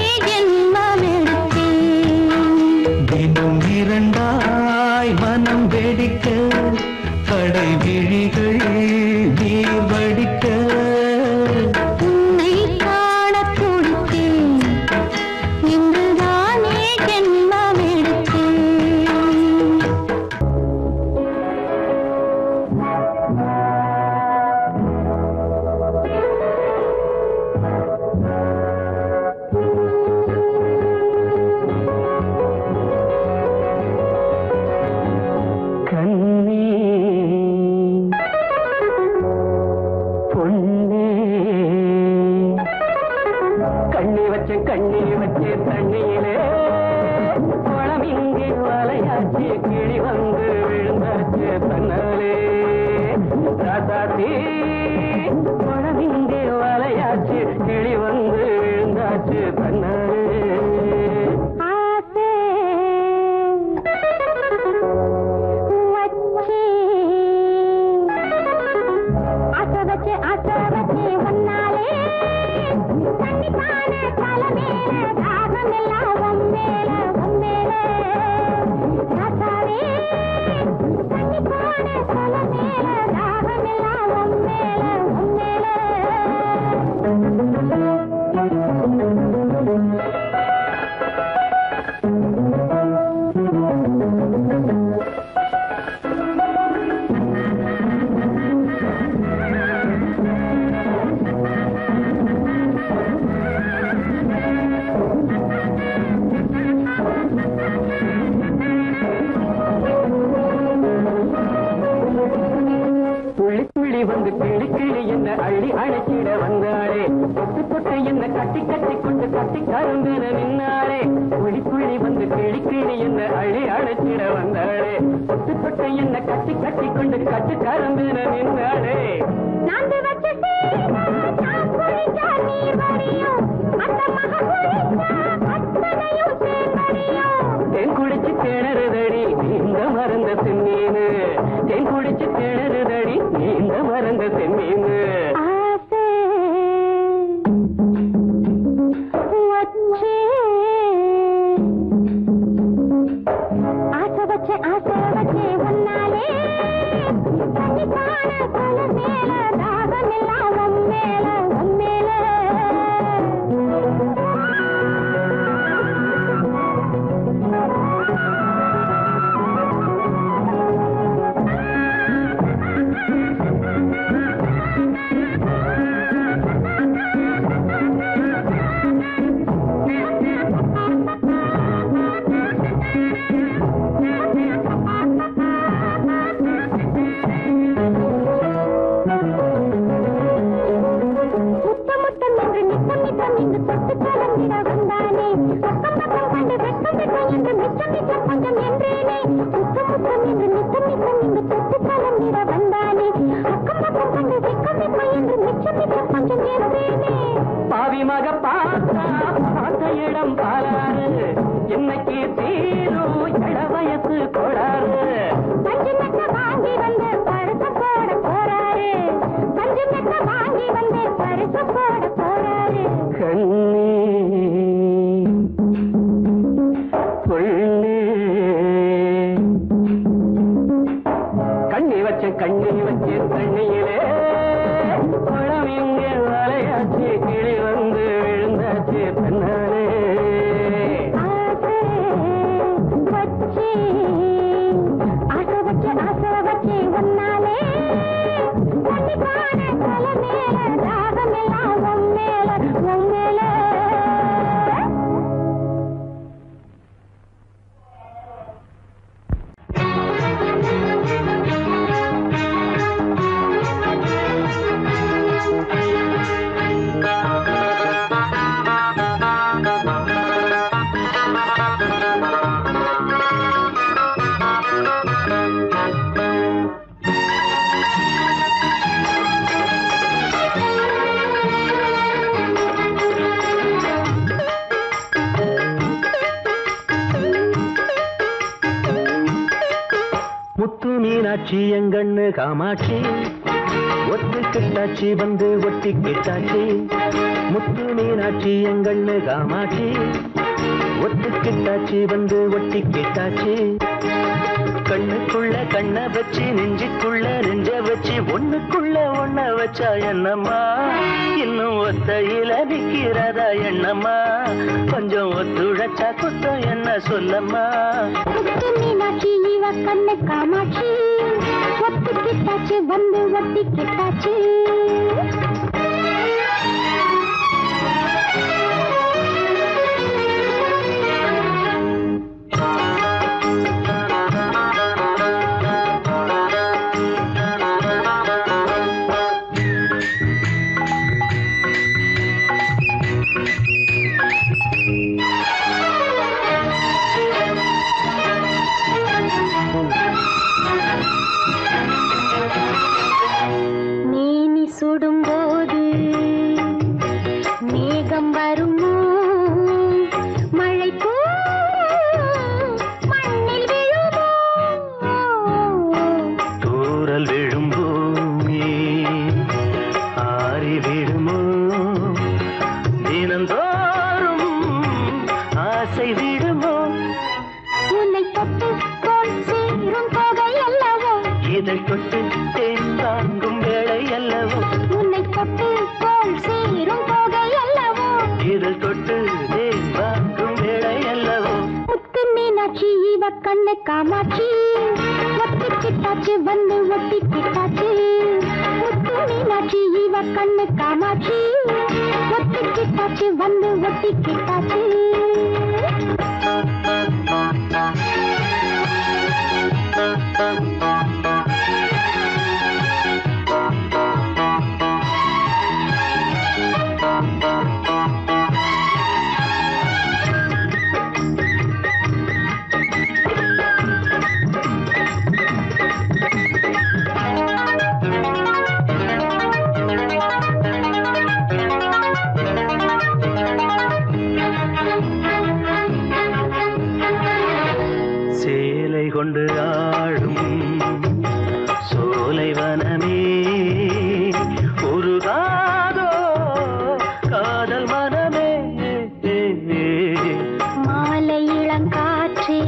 Speaker 3: ஜென்மமெடுத்தேன்
Speaker 4: தினம் இரண்டாய் மனம் வெடிக்க கடை விழிகள் நீர் வடிக்க
Speaker 3: உன்னை காணத் துடித்தேன் இங்குதானே ஜென்மமெடுத்தேன்
Speaker 4: கண்ணே பொன்னே கண்ணி வச்ச கண்ணி வச்சு தண்ணியிலே குளம் இங்கே வலையாச்சு கிளி வந்து விழுந்தாச்சு தன்னாலே ராசாத்தி குளம் இங்கே வலையாச்சு கிளி வந்து விழுந்தாச்சு தன்னாலே
Speaker 3: ஆசை வச்சி ஆசை வச்சு ஆசை வச்சு ஒன்னாலே தண்ணி தான தலை மேல தாகம் எல்லாம் உம்மேல உம்மேல ராசாவே தண்ணி தான தலை மேல தாகம் எல்லாம் உம்மேல உம்மேல
Speaker 4: துள்ளி துள்ளி வந்து கிளி கிளி என்ன அள்ளி அழைச்சிட வந்தாளே தொட்டு தொட்டு என்ன கட்டி கட்டி கொண்டு கட்டி கரும்பின நின்னாளே துள்ளி துள்ளி வந்து கிளி கிளி என்ன அள்ளி அழைச்சிட வந்தாளே தொட்டு தொட்டு என்ன கட்டி கட்டி கொண்டு கட்டி கரும்பின நின்னாளே
Speaker 3: நாந்து வச்ச சீனா, நான் குளிச்சா நீர் வடியும். அந்த மக குளிச்சா அத்தனையும் சேர்வடியும்.
Speaker 4: தேன் குடிச்சு கிணறுதடி நீந்த மறந்த செம்மீனு தேன் குடிச்சு கிணறுதடி நீந்த மறந்த செம்மீனு
Speaker 3: ஆசை வச்சு வந்து தொட்டு கலந்திட வந்தானே பக்கம் பக்கம் கண்டு வெட்கம் வெட்கம் என்று மிச்சம் மிச்சம் கொஞ்சம் என்றேனே முத்தம் முத்தம் என்று நித்தம் நித்தம் இங்கு தொட்டு கலந்திட வந்தானே அக்கம் பக்கம் கண்டு வெட்கம் வெட்கம் என்று மிச்சம் மிச்சம் கொஞ்சம் என்றேனே
Speaker 4: பாவி மக பார்த்தா பார்த்த இடம் பாராறு என்னைக்கு தீரும் இள வயசு கோளாறு
Speaker 3: பஞ்சு மெத்த வாங்கி வந்து பரிசு போட போறாரு பஞ்சு மெத்த வாங்கி வந்து பரிசு போட போறாரு
Speaker 4: கண்ணே பொண்ணே கண்ணி வச்ச கண்ணி வச்ச தண்ணியிலே குளம் இங்கே வலையாச்சு கிளி வந்து விழுந்தாச்சு தன்னாலே
Speaker 3: ஆசை வச்சு ஆசை வச்சு ஆசை வச்சு ஒன்னாலே கண்டிப்பான தலை மேல தாகம் எல்லாம் உன் மேல உன் மேல
Speaker 2: முத்து மீனாட்சி எங்கண்ணு காமாட்சி ஒத்து கிட்டாச்சி வந்து ஒட்டி கிட்டாச்சி முத்து மீனாட்சி எங்கண்ணு காமாட்சி ஒத்து கிட்டாச்சி வந்து ஒட்டி கிட்டாச்சி கண்ணுக்குள்ள கண்ண வச்சு நெஞ்சுக்குள்ள நெஞ்ச வச்சு ஒண்ணுக்குள்ள ஒண்ண வச்சா என்னம்மா இன்னும் ஒத்தையில நிக்கிறதா என்னம்மா கொஞ்சம் ஒத்துழைச்சா குத்தம் என்ன சொல்லம்மா
Speaker 3: முத்து மீனாட்சி இவ கண்ணு காமாட்சி ஒத்து கிட்டாச்சு வந்து ஒட்டி கிட்டாச்சு மேனி சுடும்போது மேகம் வருமோ மழை மண்ணில் விழுமோ
Speaker 2: தூரல் விழும் பூமி ஆறி விடுமோ தினந்தோறும் ஆசை விடுமோ
Speaker 3: உன்னை தொட்டு போல் சேரும் தொகை அல்லவோ
Speaker 2: இதை தொட்டு தேன் தாங்கும் வேளை அல்லவோ
Speaker 3: உன்னை தொட்டு போல் சேரும் தொகை அல்லவோ
Speaker 2: இதில் தொட்டு தேன் வாங்கும் வேளை அல்லவோ
Speaker 3: முத்து மீனாட்சி இவ கண்ணு காமாட்சி ஒட்டி கிட்டாச்சு வந்து ஒட்டி கிட்டாச்சு முத்து மீனாட்சி இவ கண்ணு காமாட்சி ஒட்டி கிட்டாச்சு வந்து ஒட்டி கிட்டாச்சு
Speaker 2: சேலை கொண்டு ஆடும் சோலை வனமே உருகாதோ காதல் மனமே
Speaker 3: மாலை இளங்காற்றே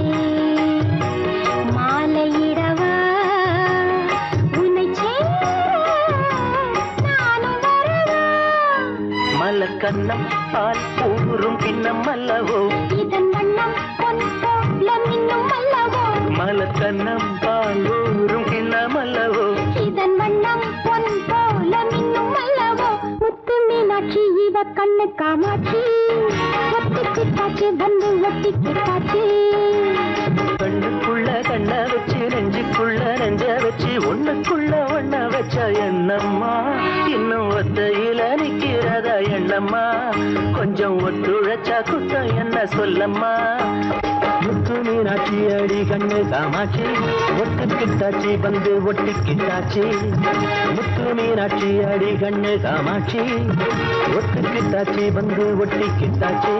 Speaker 3: மாலையிடவா உன்னை சேர நானும் வரவா
Speaker 2: மலக்கண்ணம் பால் ஊறும் பின்னம் அல்லவோ
Speaker 3: இதன் வண்ணம் பொன் போல மின்னும் அல்லவோ
Speaker 2: மலக்கண்ணம் பால் ஊறும் கிண்ணம் அல்லவோ
Speaker 3: இதன் வண்ணம் பொன் போல மின்னும் அல்லவோ முத்து மீனாட்சி இவ கண்ணு காமாட்சி ஒட்டி கிட்டாச்சு வந்து ஒட்டி கிட்டாச்சு
Speaker 2: கண்ணுக்குள்ள கண்ண வச்சு நெஞ்சுக்குள்ள நெஞ்ச வச்சு ஒண்ணுக்குள்ள ஒண்ண வச்ச என்னம்மா இன்னும் ஒத்தையில நிக்கிற வராத எண்ணம்மா கொஞ்சம் ஒத்துழைச்சா குத்தம் என்ன சொல்லம்மா முத்து மீனாட்சி அடி கண்ணு காமாட்சி ஒட்டுக்கிட்டாச்சி வந்து ஒட்டிக்கிட்டாச்சி முத்து மீனாட்சி அடி கண்ணு காமாட்சி ஒட்டுக்கிட்டாச்சி வந்து ஒட்டிக்கிட்டாச்சி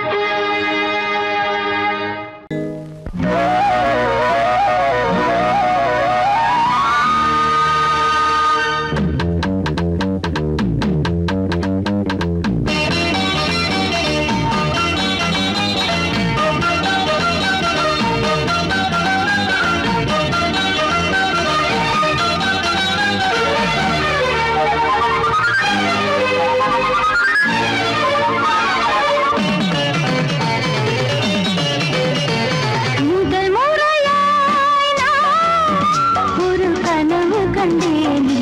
Speaker 3: முதல் முறையாய் நான் ஒரு கனவு கண்டேனே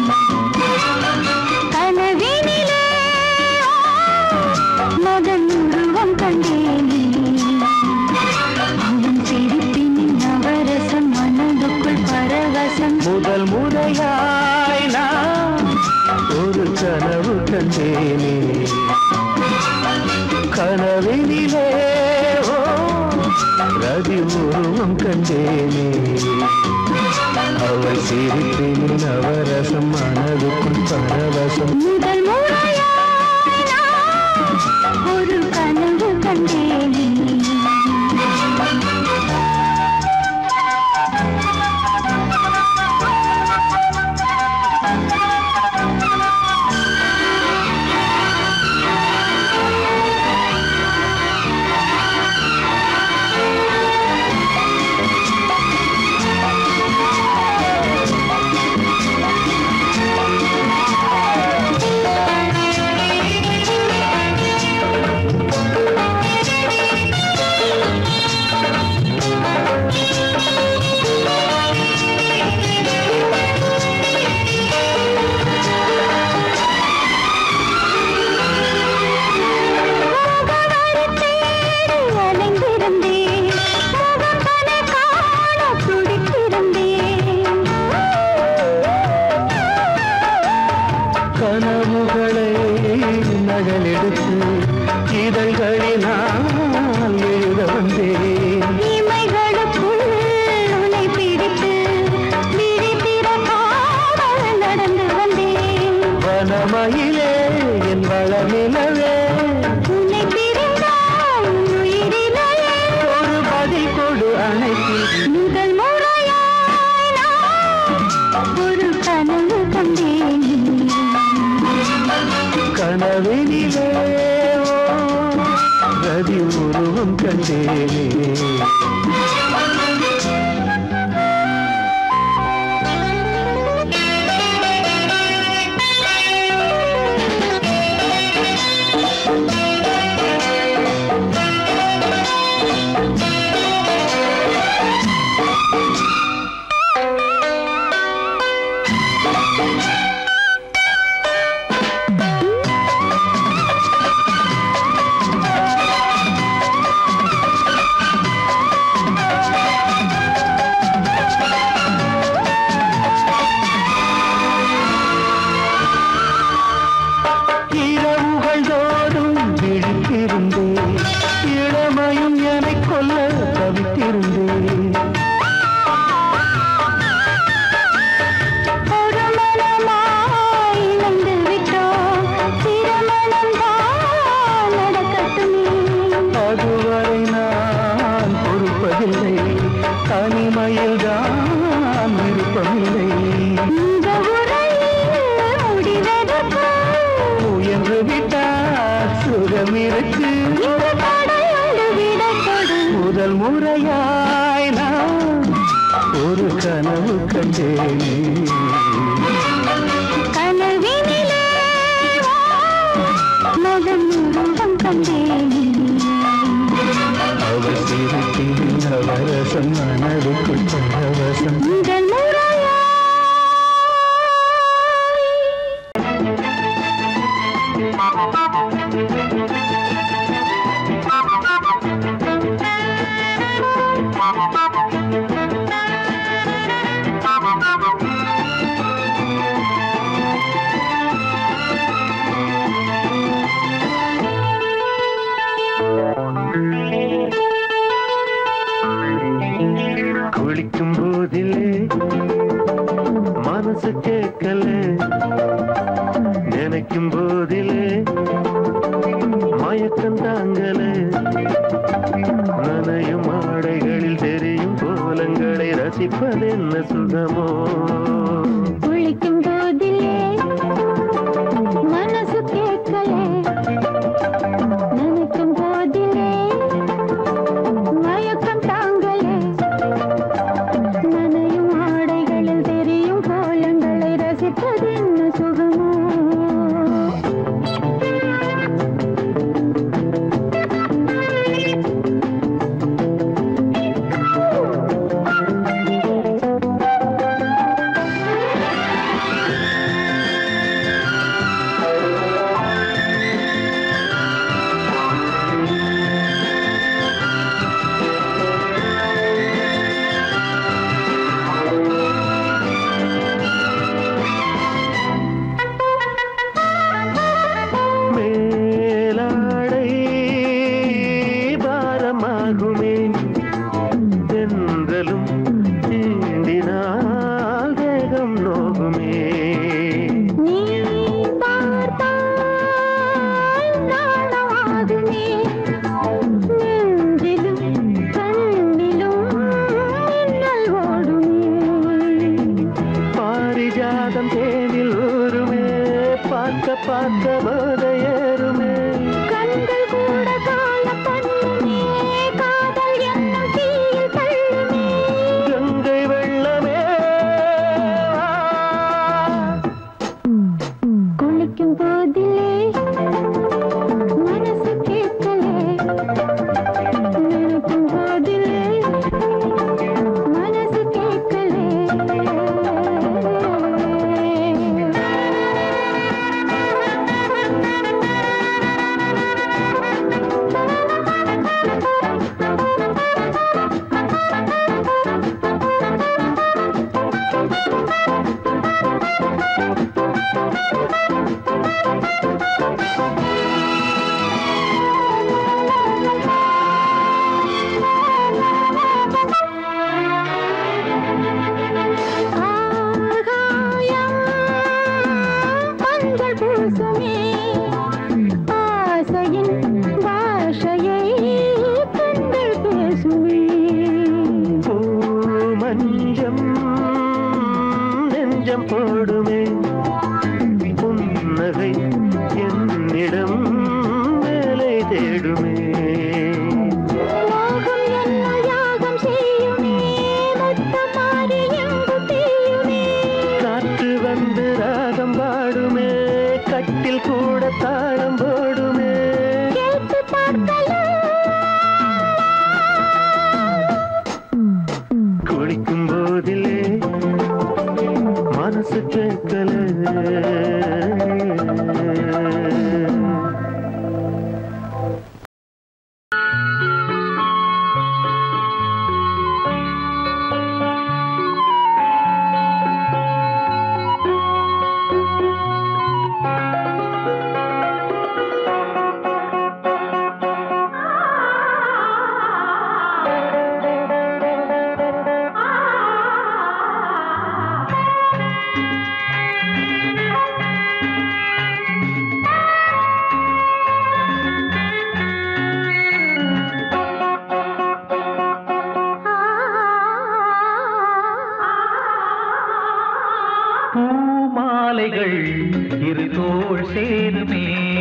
Speaker 3: கனவினிலே மதன் உருவம் கண்டேனே அவன் சிரிப்பின் நவரசம் மனதுக்குள் பரவசம்
Speaker 2: முதல் முறையாய் நான் ஒரு கனவு கண்டேனே கனவினிலே ஓ ரதி உருவம் கண்டேனே அவள் சிரிப்பின் நவரசம் மனதுக்குள் பரவசம்
Speaker 3: முதல் முறையாய் நான் ஒரு கனவு கண்டேனே அலைந்திருந்தேன் முகம் பல காண துடித்திருந்தேன்
Speaker 2: கனவுகளை நகலெடுத்து இதழ்களினால் எழுத வந்தேன்
Speaker 3: இமைகளுக்குள் உன்னை பிடித்து விழித்திறக்காமல் நடந்து வந்தேன்
Speaker 2: வனமயிலே என் வளமிலவே
Speaker 3: உன்னை பிரிந்தால் உயிரிலேயே
Speaker 2: ஒரு பதில் கொடு அணைத்து
Speaker 3: முதல் முறையாய் நான் ஒரு கனவு கண்டேன்
Speaker 2: கனவினிலே ஓ, ரதி உருவம் கண்டேனே இரவுகள் தோறும் விழித்திருந்தேன் இளமையும் என்னை கொல்ல தவித்திருந்தேன்
Speaker 3: ஒரு மனமாய் இணைந்து விட்டோம் திருமணம் தான் நடக்கட்டுமே
Speaker 2: அதுவரை நான் பொறுப்பதில்லை தனிமையில் தான் விருப்பமில்லை
Speaker 3: இந்த உரையில் முடிவதற்கு
Speaker 2: முயன்று விட்டால் சுகம் இருக்கு
Speaker 3: இந்த தடையுண்டு விடை கொடு
Speaker 2: முதல் முறையாய் நான் ஒரு கனவு கண்டேனே
Speaker 3: கனவினிலே மகன் உருவம் கண்டேன்
Speaker 2: அவள் சிரிப்பின் அவரசம் மனதுக்குள் பரவசம்
Speaker 3: முதல் முறையாய்
Speaker 2: ஆ
Speaker 6: குளிக்கும் போதிலே மயக்கம் தாங்கலே நனையும் ஆடைகளில் தெரியும் கோலங்களை ரசிப்பதென்ன சுகமோ
Speaker 3: குளிக்கும் போதிலே மனசு கேட்கலே நினைக்கும் போதிலே மயக்கம் தாங்கலே நனையும் ஆடைகளில் தெரியும் கோலங்களை ரசிப்பது என்ன சுகமோ
Speaker 6: மேலாடை பாரமாகுமே தென்றலும் தீண்டினால் தேகம் நோகுமே
Speaker 3: நீ பார்த்தால் நாணமாகுமே நெஞ்சிலும் கண்ணிலும் மின்னல் ஓடுமே
Speaker 6: பாரிஜாதம் தேனில் ஊருமே பார்க்க பார்க்க போதையேறுமே
Speaker 3: கண்கள் கூட கால பண்ணுமே காதல் என்னும் தீயில் தள்ளுமே
Speaker 6: கங்கை வெள்ளமே
Speaker 3: குளிக்கும் போதிலே மனசு கேட்கலே நினைக்கும் போதிலே மனசு கேட்கலே ஆகாயம் மஞ்சள் பூசுமே ஆசையின் பாஷையை கண்கள் பேசுமே
Speaker 6: பூமஞ்சம் நெஞ்சம் போடுமே புன்னகை என்னிடம் வேலை தேடுமே
Speaker 3: மோகம் என்னுள் யாகம் செய்யுமே முத்தம் மாறி எங்கு தீயுமே
Speaker 6: காற்று வந்து ராகம் பாடுமே கட்டில் கூட தாளம் போடுமே
Speaker 3: கேட்டு பார்க்கலாம்
Speaker 6: குளிக்கும் போதிலே மனசு கேட்கல
Speaker 2: பூமாலைகள் இரு தோள் சேருமே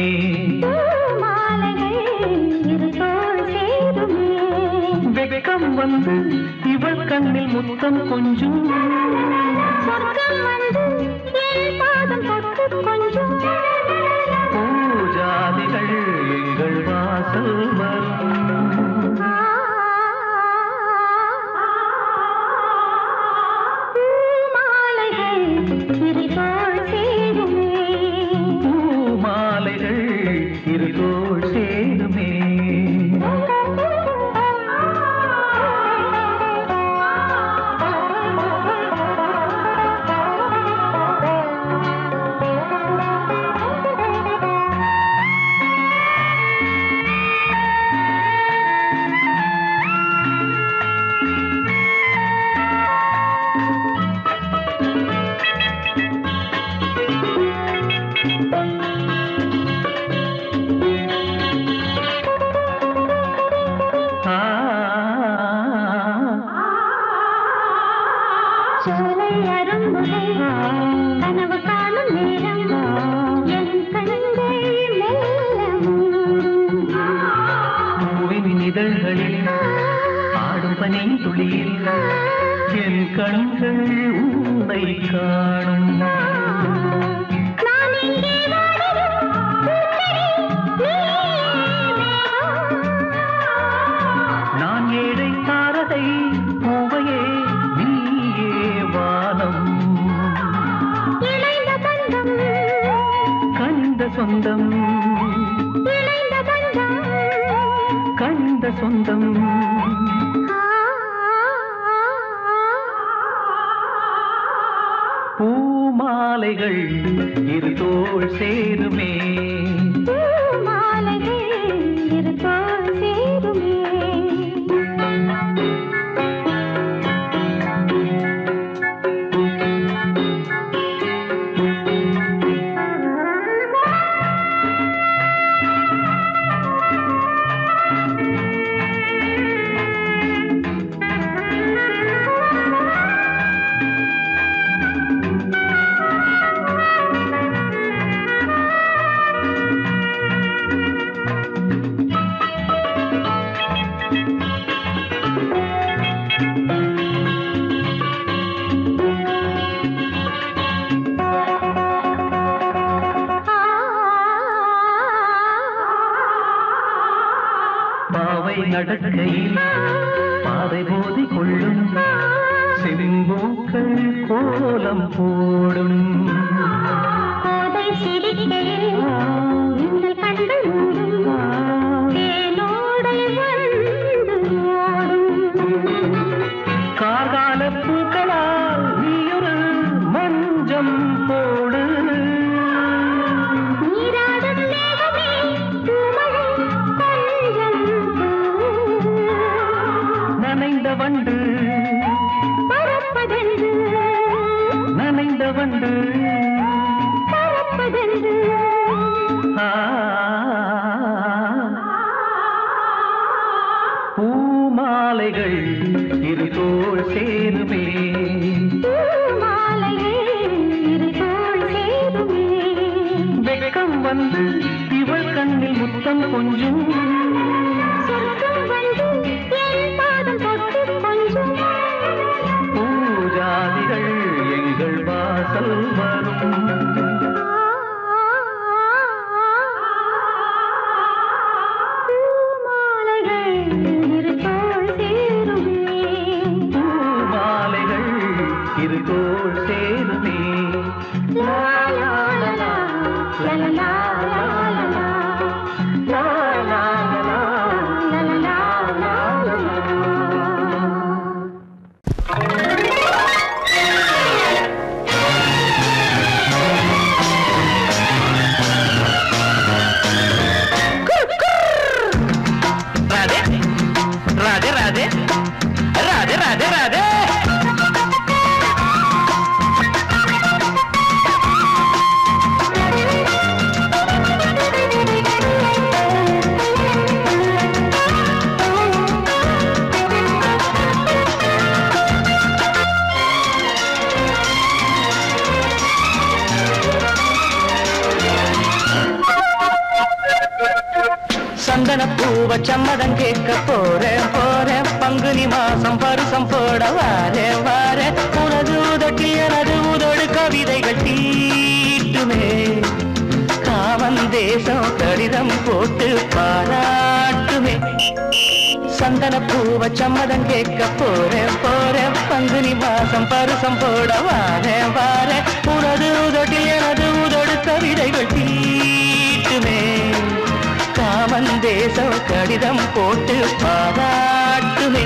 Speaker 3: மாலைகள் இரு தோள் சேருமே
Speaker 2: வெக்கம் வந்து இவள் கண்ணில் முத்தம் கொஞ்சம்
Speaker 3: சொர்க்கம் வந்து என் பாதம் தொட்டு கொஞ்சம்
Speaker 2: பூஜாதிகள் எங்கள் வாசல் வரும்
Speaker 3: பூமாலைகள் இரு தோள் சேருமே
Speaker 2: பூமாலைகள் இரு தோள் சேருமே
Speaker 3: ஆ
Speaker 6: கண்கள் உன்னை காணும்
Speaker 3: நான் எங்கே வாடிடும் பூச்செடி,
Speaker 6: நான் ஏழை தாரதை பூவையே நீயே வானம்
Speaker 3: இணைந்த பந்தம்
Speaker 6: கண்ட சொந்தம்
Speaker 3: இணைந்த பந்தம்
Speaker 6: கண்ட சொந்தம் பூமாலைகள் இரு தோள் சேருமே
Speaker 3: மாலைகள் இருப்பால் சேருமே
Speaker 6: பாவை நடக்கையில் பாதை போதி கொள்ளும் செம்பூக்கள் கோலம் போடும்
Speaker 3: கோதை சிரிக்கையில் நீங்கள் கண்கள் மூடும் தேனோடை வந்து ஓடும்
Speaker 6: கார்கால பூக்களால் நீயொரு மஞ்சம் போடு
Speaker 3: நீராடும் மேகமே பூமழை கொஞ்சம் தூ.
Speaker 6: நனைந்த வண்டு
Speaker 3: பறப்பதென்று
Speaker 6: நனைந்த வண்டு
Speaker 3: பறப்பதென்று
Speaker 6: ஆ, பூமாலைகள் இரு தோள் சேருமே
Speaker 3: மாலைகள் இருதோள் சேருமே
Speaker 6: வெக்கம் வந்து இவள் கண்ணில் முத்தம் கொஞ்சம்
Speaker 3: சொர்க்கம் வந்து என் பாதம் தொட்டு கொஞ்சம்
Speaker 6: பூஜாதிகள் எங்கள் வாசல் வரும்
Speaker 3: பூமாலைகள் இருதோள் சேருமே
Speaker 6: பூமாலைகள் இரு தோள் சேருமே
Speaker 3: லா லா லா லா, லா லா லா லா லா லா.
Speaker 6: லா, லா, லா, லா.
Speaker 3: லா லா லா லா லா.
Speaker 5: ராதே ராதே ராதே ராதே ராதே ராதே சந்தன பூவ சம்மதம் கேட்க போறேன் போறேன் பங்குனி மாசம் பருசம் போட வாரே வாரே உனது உதட்டில் எனது உதடு கவிதைகள் தீட்டுமே காமன் தேசம் கடிதம் போட்டு பாராட்டுமே சந்தன பூவ சம்மதம் கேட்க போறேன் போறேன் பங்குனி மாசம் பருசம் போட வாரேன் வாரேன் உனது உதட்டில் எனது உதடு கவிதைகள் தீட்டுமே காமன் தேசம் கடிதம் போட்டு பாராட்டுமே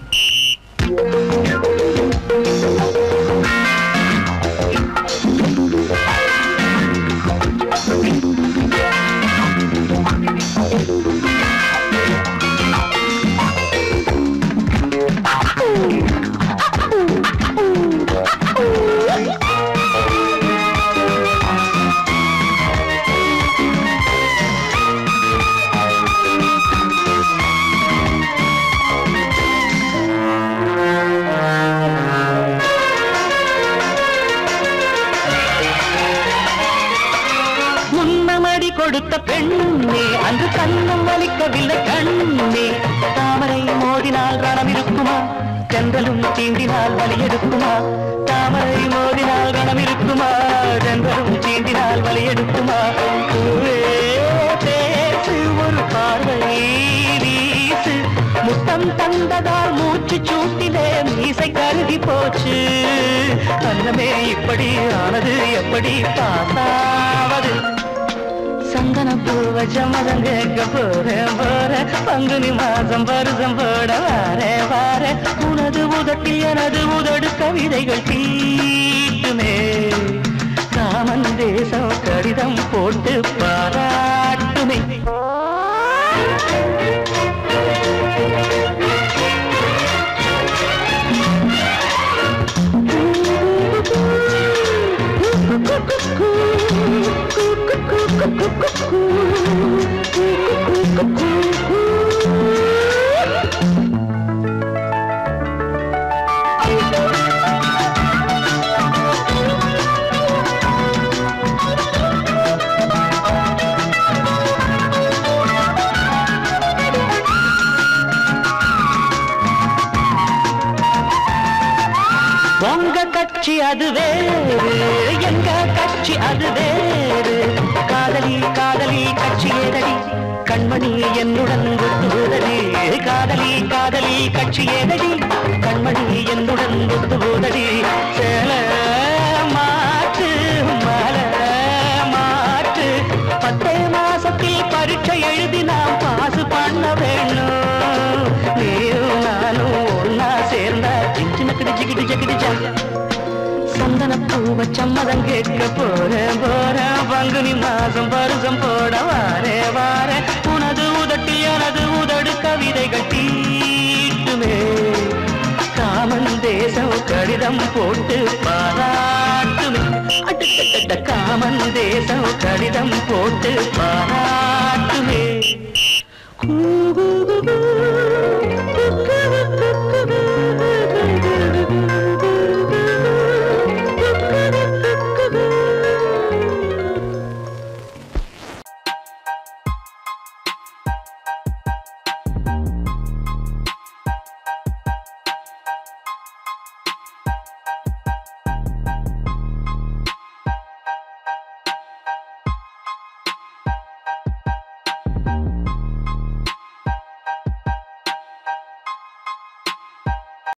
Speaker 5: முன்னமடி கொடுத்த பெண்ணே அன்று கண்ணம் வலிக்கவில்லை கண்ணே தாமரை மோதினால் ரணம் இருக்குமா
Speaker 2: சென்றலும் தீண்டினால் வலி எடுக்குமா தாமரை மோதினால் கணம் இருக்குமா சென்றலும் தீண்டினால் வலி எடுக்குமா பூவே பேசு ஒரு பார்வை வீசு முத்தம் தந்ததால் மூச்சு சூட்டிலே மீசை கருகி போச்சு அன்னமே இப்படி ஆனது எப்படி பார்த்தாவது சந்தன பூவ சம்மதம் கேட்க போறேன் போறேன் பங்குனி மாசம் வருஷம் போட வாரே வாரே உனது உதட்டில் எனது உதடு கவிதைகள் தீட்டுமே காமன் தேசம் கடிதம் போட்டு பாராட்டுமே உங்க கட்சி அது வேறு எங்க கட்சி அது வேறு காதலி காதலி கட்சி ஏதடி கண்மணி என்னுடன் ஒத்துதடி காதலி காதலி கட்சி ஏதடி கண்மணி என்னுடன் ஒத்துதடி சேல மாற்று மல மாற்று பத்தே மாசத்தில் பரீட்சை எழுதி நாம் பாசு பண்ண வேணும் நீயும் நானும் ஒன்னா சேர்ந்தா சின்ன கிடிச்சு கிடிச்சா சந்தன பூவ சம்மதம் கேட்க போறேன் போறேன் பங்குனி மாசம் பருசம் போட வாரே வாரே உனது உதட்டில் எனது உதடு கவிதைகள் தீட்டுமே காமன் தேசம் கடிதம் போட்டு பாராட்டுமே அடடடட காமன் தேசம் கடிதம் போட்டு பாராட்டுமே கூ, கூ, கூ, கூ.